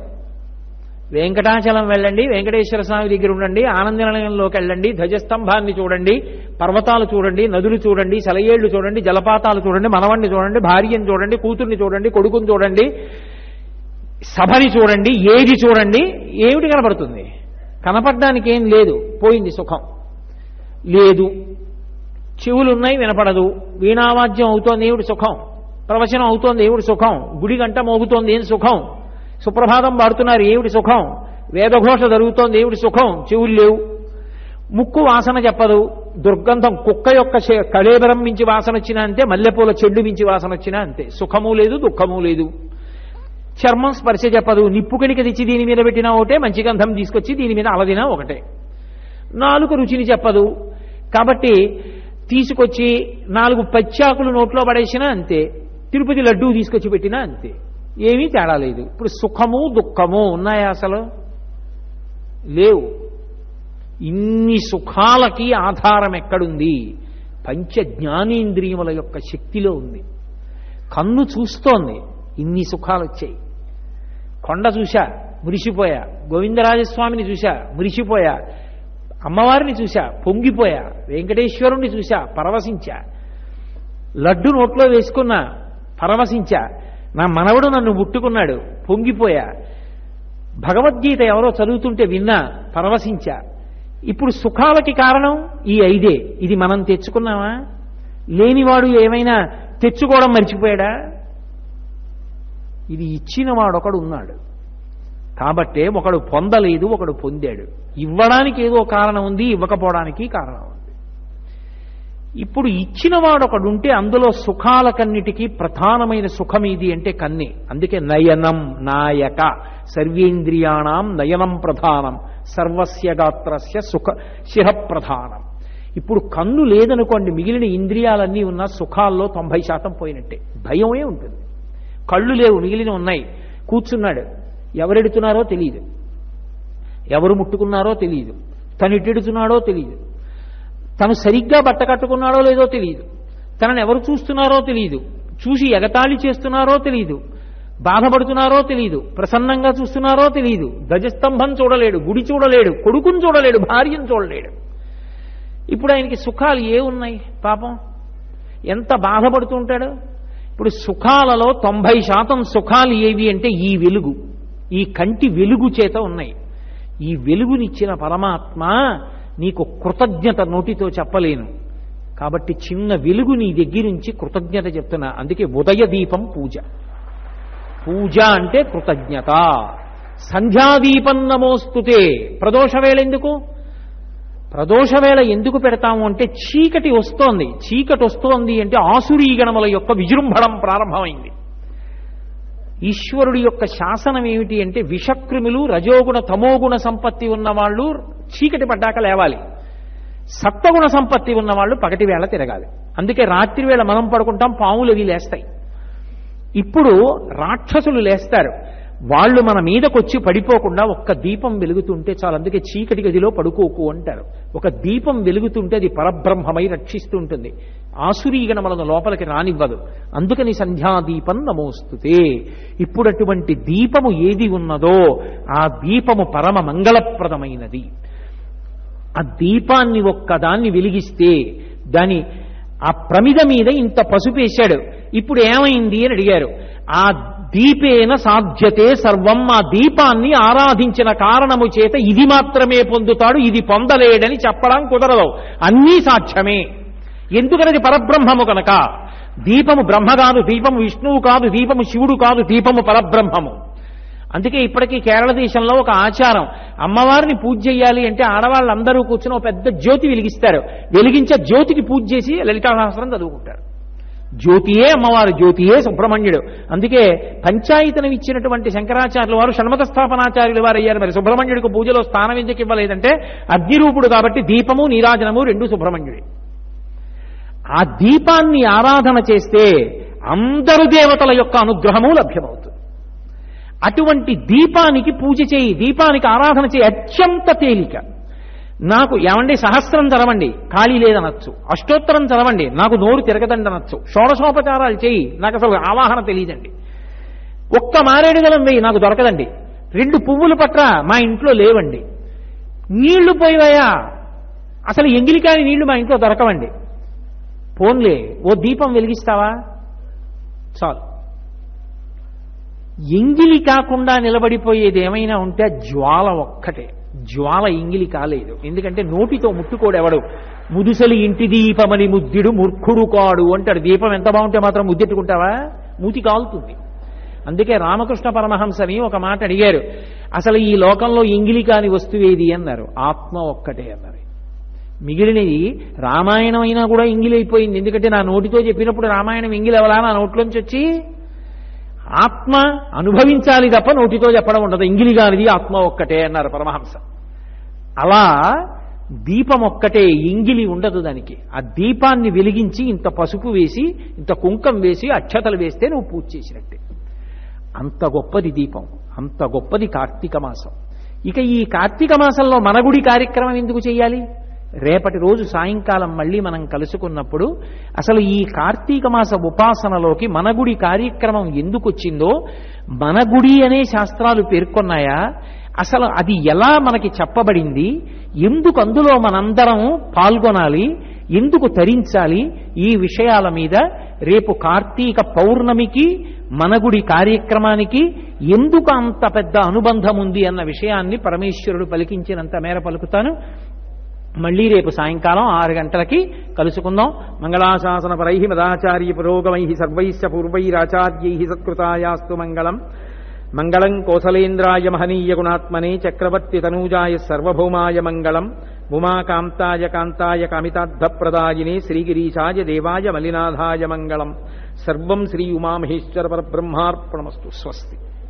వెంకటాచలం వెళ్ళండి వెంకటేశ్వర స్వామి దగ్గర ఉండండి ఆనంద నిలయంలోకి వెళ్ళండి ధ్వజస్తంభాన్ని చూడండి పర్వతాలు చూడండి నదులు చూడండి సెలయేళ్లు చూడండి జలపాతాలు చూడండి మనవణ్ణి చూడండి భార్యని చూడండి కూతుర్ని చూడండి కొడుకుని చూడండి సభని చూడండి ఏది చూడండి ఏమిటి కనపడుతుంది కనపడడానికి ఏం లేదు పోయింది సుఖం లేదు చెవులున్నాయి వినపడదు వీణావాద్యం అవుతోంది ఏమిటి సుఖం ప్రవచనం అవుతోంది ఏమిటి సుఖం గుడి గంట మోగుతోంది ఏం సుఖం సుప్రభాతం పాడుతున్నారు ఏమిటి సుఖం వేదఘోష జరుగుతోంది ఏమిటి సుఖం చెవులు లేవు ముక్కు వాసన చెప్పదు దుర్గంధం కుక్క యొక్క శే- కళేబరం మించి వాసన వచ్చినా అంతే మల్లెపూల చెడ్డు మించి వాసన వచ్చినా అంతే సుఖము లేదు దుఃఖము లేదు చర్మం స్పర్శ చెప్పదు నిప్పు కణిక తెచ్చి దీని మీద పెట్టినా ఒకటే మంచి గంధం తీసుకొచ్చి దీని మీద అలదినా ఒకటే నాలుగు రుచిని చెప్పదు కాబట్టి తీసుకొచ్చి నాలుగు పచ్చాకులు నోట్లో పడేసినా అంతే తిరుపతి లడ్డూ తీసుకొచ్చి పెట్టినా అంతే ఏమీ తేడా లేదు ఇప్పుడు సుఖము దుఃఖము ఉన్నాయా అసలు లేవు ఇన్ని సుఖాలకి ఆధారం ఎక్కడుంది పంచ జ్ఞానేంద్రియముల యొక్క శక్తిలో ఉంది కన్ను చూస్తోంది ఇన్ని సుఖాలు వచ్చాయి కొండ చూశా మురిసిపోయా గోవిందరాజస్వామిని చూశా మురిసిపోయా అమ్మవారిని చూశా పొంగిపోయా వెంకటేశ్వరుణ్ణి చూశా పరవశించా లడ్డు నోట్లో వేసుకున్నా పరవశించా నా మనవడు నన్ను ముట్టుకున్నాడు పొంగిపోయా భగవద్గీత ఎవరో చదువుతుంటే విన్నా పరవశించా ఇప్పుడు సుఖాలకి కారణం ఈ ఐదే ఇది మనం తెచ్చుకున్నామా లేనివాడు ఏమైనా తెచ్చుకోవడం మర్చిపోయాడా ఇది ఇచ్చిన వాడొకడు ఉన్నాడు కాబట్టే ఒకడు పొందలేదు ఒకడు పొందాడు ఇవ్వడానికి ఏదో కారణం ఉంది ఇవ్వకపోవడానికి కారణం ఉంది ఇప్పుడు ఇచ్చిన వాడొకడు ఉంటే అందులో సుఖాలకన్నిటికీ ప్రధానమైన సుఖం ఇది అంటే కన్నే అందుకే నయనం నాయక సర్వేంద్రియాణం నయనం ప్రధానం సర్వస్య గాత్రస్య సుఖ శిర ప్రధానం ఇప్పుడు కన్ను లేదనుకోండి మిగిలిన ఇంద్రియాలన్నీ ఉన్న సుఖాల్లో తొంభై శాతం పోయినట్టే భయమే ఉంటుంది కళ్ళు లేవు మిగిలిన ఉన్నాయి కూర్చున్నాడు ఎవరెడుతున్నారో తెలియదు ఎవరు ముట్టుకున్నారో తెలియదు తను ఇటెడుతున్నాడో తెలియదు తను సరిగ్గా బట్ట కట్టుకున్నాడో లేదో తెలియదు తనను ఎవరు చూస్తున్నారో తెలియదు చూసి ఎగతాళి చేస్తున్నారో తెలియదు బాధపడుతున్నారో తెలియదు ప్రసన్నంగా చూస్తున్నారో తెలియదు గజస్తంభం చూడలేడు గుడి చూడలేడు కొడుకుని చూడలేడు భార్యను చూడలేడు ఇప్పుడు ఆయనకి సుఖాలు ఏ ఉన్నాయి పాపం ఎంత బాధపడుతూ ఉంటాడు ఇప్పుడు సుఖాలలో తొంభై శాతం సుఖాలు ఏవి అంటే ఈ వెలుగు ఈ కంటి వెలుగు చేత ఉన్నాయి ఈ వెలుగునిచ్చిన పరమాత్మ నీకు కృతజ్ఞత నోటితో చెప్పలేను కాబట్టి చిన్న వెలుగు నీ దగ్గరించి కృతజ్ఞత చెప్తున్నా అందుకే ఉదయ దీపం పూజ పూజ అంటే కృతజ్ఞత సంధ్యాదీపం నమోస్తుతే ప్రదోషవేళ ఎందుకు ప్రదోషవేళ ఎందుకు పెడతాము అంటే చీకటి వస్తోంది చీకటి వస్తోంది అంటే ఆసురీగణముల యొక్క విజృంభణం ప్రారంభమైంది ఈశ్వరుడి యొక్క శాసనం ఏమిటి అంటే విషక్రిములు రజోగుణ తమోగుణ సంపత్తి ఉన్న వాళ్ళు చీకటి పడ్డాక లేవాలి సత్వగుణ సంపత్తి ఉన్న వాళ్ళు పగటి వేళ తిరగాలి అందుకే రాత్రి వేళ మనం పడుకుంటాం పాములు అవి లేస్తాయి ఇప్పుడు రాక్షసులు లేస్తారు వాళ్ళు మన మీదకొచ్చి పడిపోకుండా ఒక్క దీపం వెలుగుతుంటే చాలు అందుకే చీకటి గదిలో పడుకోకు అంటారు ఒక దీపం వెలుగుతుంటే అది పరబ్రహ్మమై రక్షిస్తూ ఉంటుంది ఆసురీగణములను లోపలికి రానివ్వదు అందుకని సంధ్యాదీపం నమోస్తుతే ఇప్పుడు అటువంటి దీపము ఏది ఉన్నదో ఆ దీపము పరమ మంగళప్రదమైనది ఆ దీపాన్ని ఒక్కదాన్ని వెలిగిస్తే దాని ఆ ప్రమిద మీద ఇంత పసుపు వేశాడు ఇప్పుడు ఏమైంది అని అడిగారు ఆ దీపేన సాధ్యతే సర్వం ఆ దీపాన్ని ఆరాధించిన కారణము చేత ఇది మాత్రమే పొందుతాడు ఇది పొందలేడని చెప్పడం కుదరదు అన్నీ సాధ్యమే ఎందుకనది పరబ్రహ్మము కనుక దీపము బ్రహ్మ కాదు దీపము విష్ణువు కాదు దీపము శివుడు కాదు దీపము పరబ్రహ్మము అందుకే ఇప్పటికీ కేరళ దేశంలో ఒక ఆచారం అమ్మవారిని పూజ చేయాలి అంటే ఆడవాళ్ళందరూ కూర్చుని ఒక పెద్ద జ్యోతి వెలిగిస్తారు వెలిగించే జ్యోతికి పూజ చేసి లలితా సహస్రం చదువుకుంటారు జ్యోతియే అమ్మవారు జ్యోతియే సుబ్రహ్మణ్యుడు అందుకే పంచాయతనం ఇచ్చినటువంటి శంకరాచార్యుల వారు షణ్మత స్థాపనాచార్యుల వారు అయ్యారు మరి సుబ్రహ్మణ్యుడికి పూజలో స్థానం ఎందుకు ఇవ్వలేదంటే అగ్నిరూపుడు కాబట్టి దీపము నీరాజనము రెండు సుబ్రహ్మణ్యుడి ఆ దీపాన్ని ఆరాధన చేస్తే అందరు దేవతల యొక్క అనుగ్రహము లభ్యమవుతుంది అటువంటి దీపానికి పూజ చేయి దీపానికి ఆరాధన చేయి అత్యంత తేలిక నాకు ఏమండి సహస్రం చదవండి ఖాళీ లేదనొచ్చు అష్టోత్తరం చదవండి నాకు నోరు తిరగదండి అనొచ్చు షోడశోపచారాలు చేయి నాకు అసలు ఆవాహన తెలియదండి ఒక్క మారేడు గలం వేయి నాకు దొరకదండి రెండు పువ్వులు పట్ర మా ఇంట్లో లేవండి నీళ్లు పోయివయా అసలు ఎంగిలికాని నీళ్లు మా ఇంట్లో దొరకవండి పోన్లే ఓ దీపం వెలిగిస్తావా చాలు ఎంగిలి కాకుండా నిలబడిపోయేది ఏమైనా ఉంటే జ్వాల ఒక్కటే జ్వాల ఎంగిలి కాలేదు ఎందుకంటే నోటితో ముట్టుకోడు ఎవడు ముదుసలి ఇంటి దీపమని ముద్దుడు మూర్ఖుడు కాడు అంటాడు దీపం ఎంత బాగుంటే మాత్రం ముద్దెట్టుకుంటావా మూతి కాలుతుంది అందుకే రామకృష్ణ పరమహంసని ఒక మాట అడిగారు అసలు ఈ లోకంలో ఎంగిలి కాని వస్తువేది అన్నారు ఆత్మ ఒక్కటే అన్నారు మిగిలినవి రామాయణం అయినా కూడా ఎంగిలైపోయింది ఎందుకంటే నా నోటితో చెప్పినప్పుడు రామాయణం ఎంగిలవలా నా నోట్లోంచి వచ్చి ఆత్మ అనుభవించాలి తప్ప నోటితో చెప్పడం ఉండదు ఎంగిలిగానిది ఆత్మ ఒక్కటే అన్నారు పరమహంస అలా దీపం ఒక్కటే ఎంగిలి ఉండదు దానికి ఆ దీపాన్ని వెలిగించి ఇంత పసుపు వేసి ఇంత కుంకం వేసి అక్షతలు వేస్తే నువ్వు పూజ చేసినట్టే అంత గొప్పది దీపం అంత గొప్పది కార్తీక మాసం ఇక ఈ కార్తీక మాసంలో మనగుడి కార్యక్రమం ఎందుకు చేయాలి రేపటి రోజు సాయంకాలం మళ్ళీ మనం కలుసుకున్నప్పుడు అసలు ఈ కార్తీక మాస ఉపాసనలోకి మనగుడి కార్యక్రమం ఎందుకు వచ్చిందో మనగుడి అనే శాస్త్రాలు పేర్కొన్నాయా అసలు అది ఎలా మనకి చెప్పబడింది ఎందుకు అందులో మనందరం పాల్గొనాలి ఎందుకు తరించాలి ఈ విషయాల మీద రేపు కార్తీక పౌర్ణమికి మనగుడి కార్యక్రమానికి ఎందుకు అంత పెద్ద అనుబంధం ఉంది అన్న విషయాన్ని పరమేశ్వరుడు పలికించినంత మేర పలుకుతాను మళ్ళీ రేపు సాయంకాలం ఆరు గంటలకి కలుసుకుందాం మంగళాశాసన పరై మదాచార్య పురోగమై సర్వైశ్చ పూర్వైరాచార్యై సత్కృతాయాస్తు మంగళం మంగళం కోసలేంద్రాయ మహనీయ గుణాత్మనే చక్రవర్తి తనూజాయ సర్వభౌమాయ మంగళం ఉమాకాంతాయ కాంతాయ కామితార్థప్రదాయినే శ్రీగిరీశాయ దేవాయ మలినాథాయ మంగళం సర్వం శ్రీ ఉమామహేశ్వర పరబ్రహ్మార్పణమస్తు స్వస్తి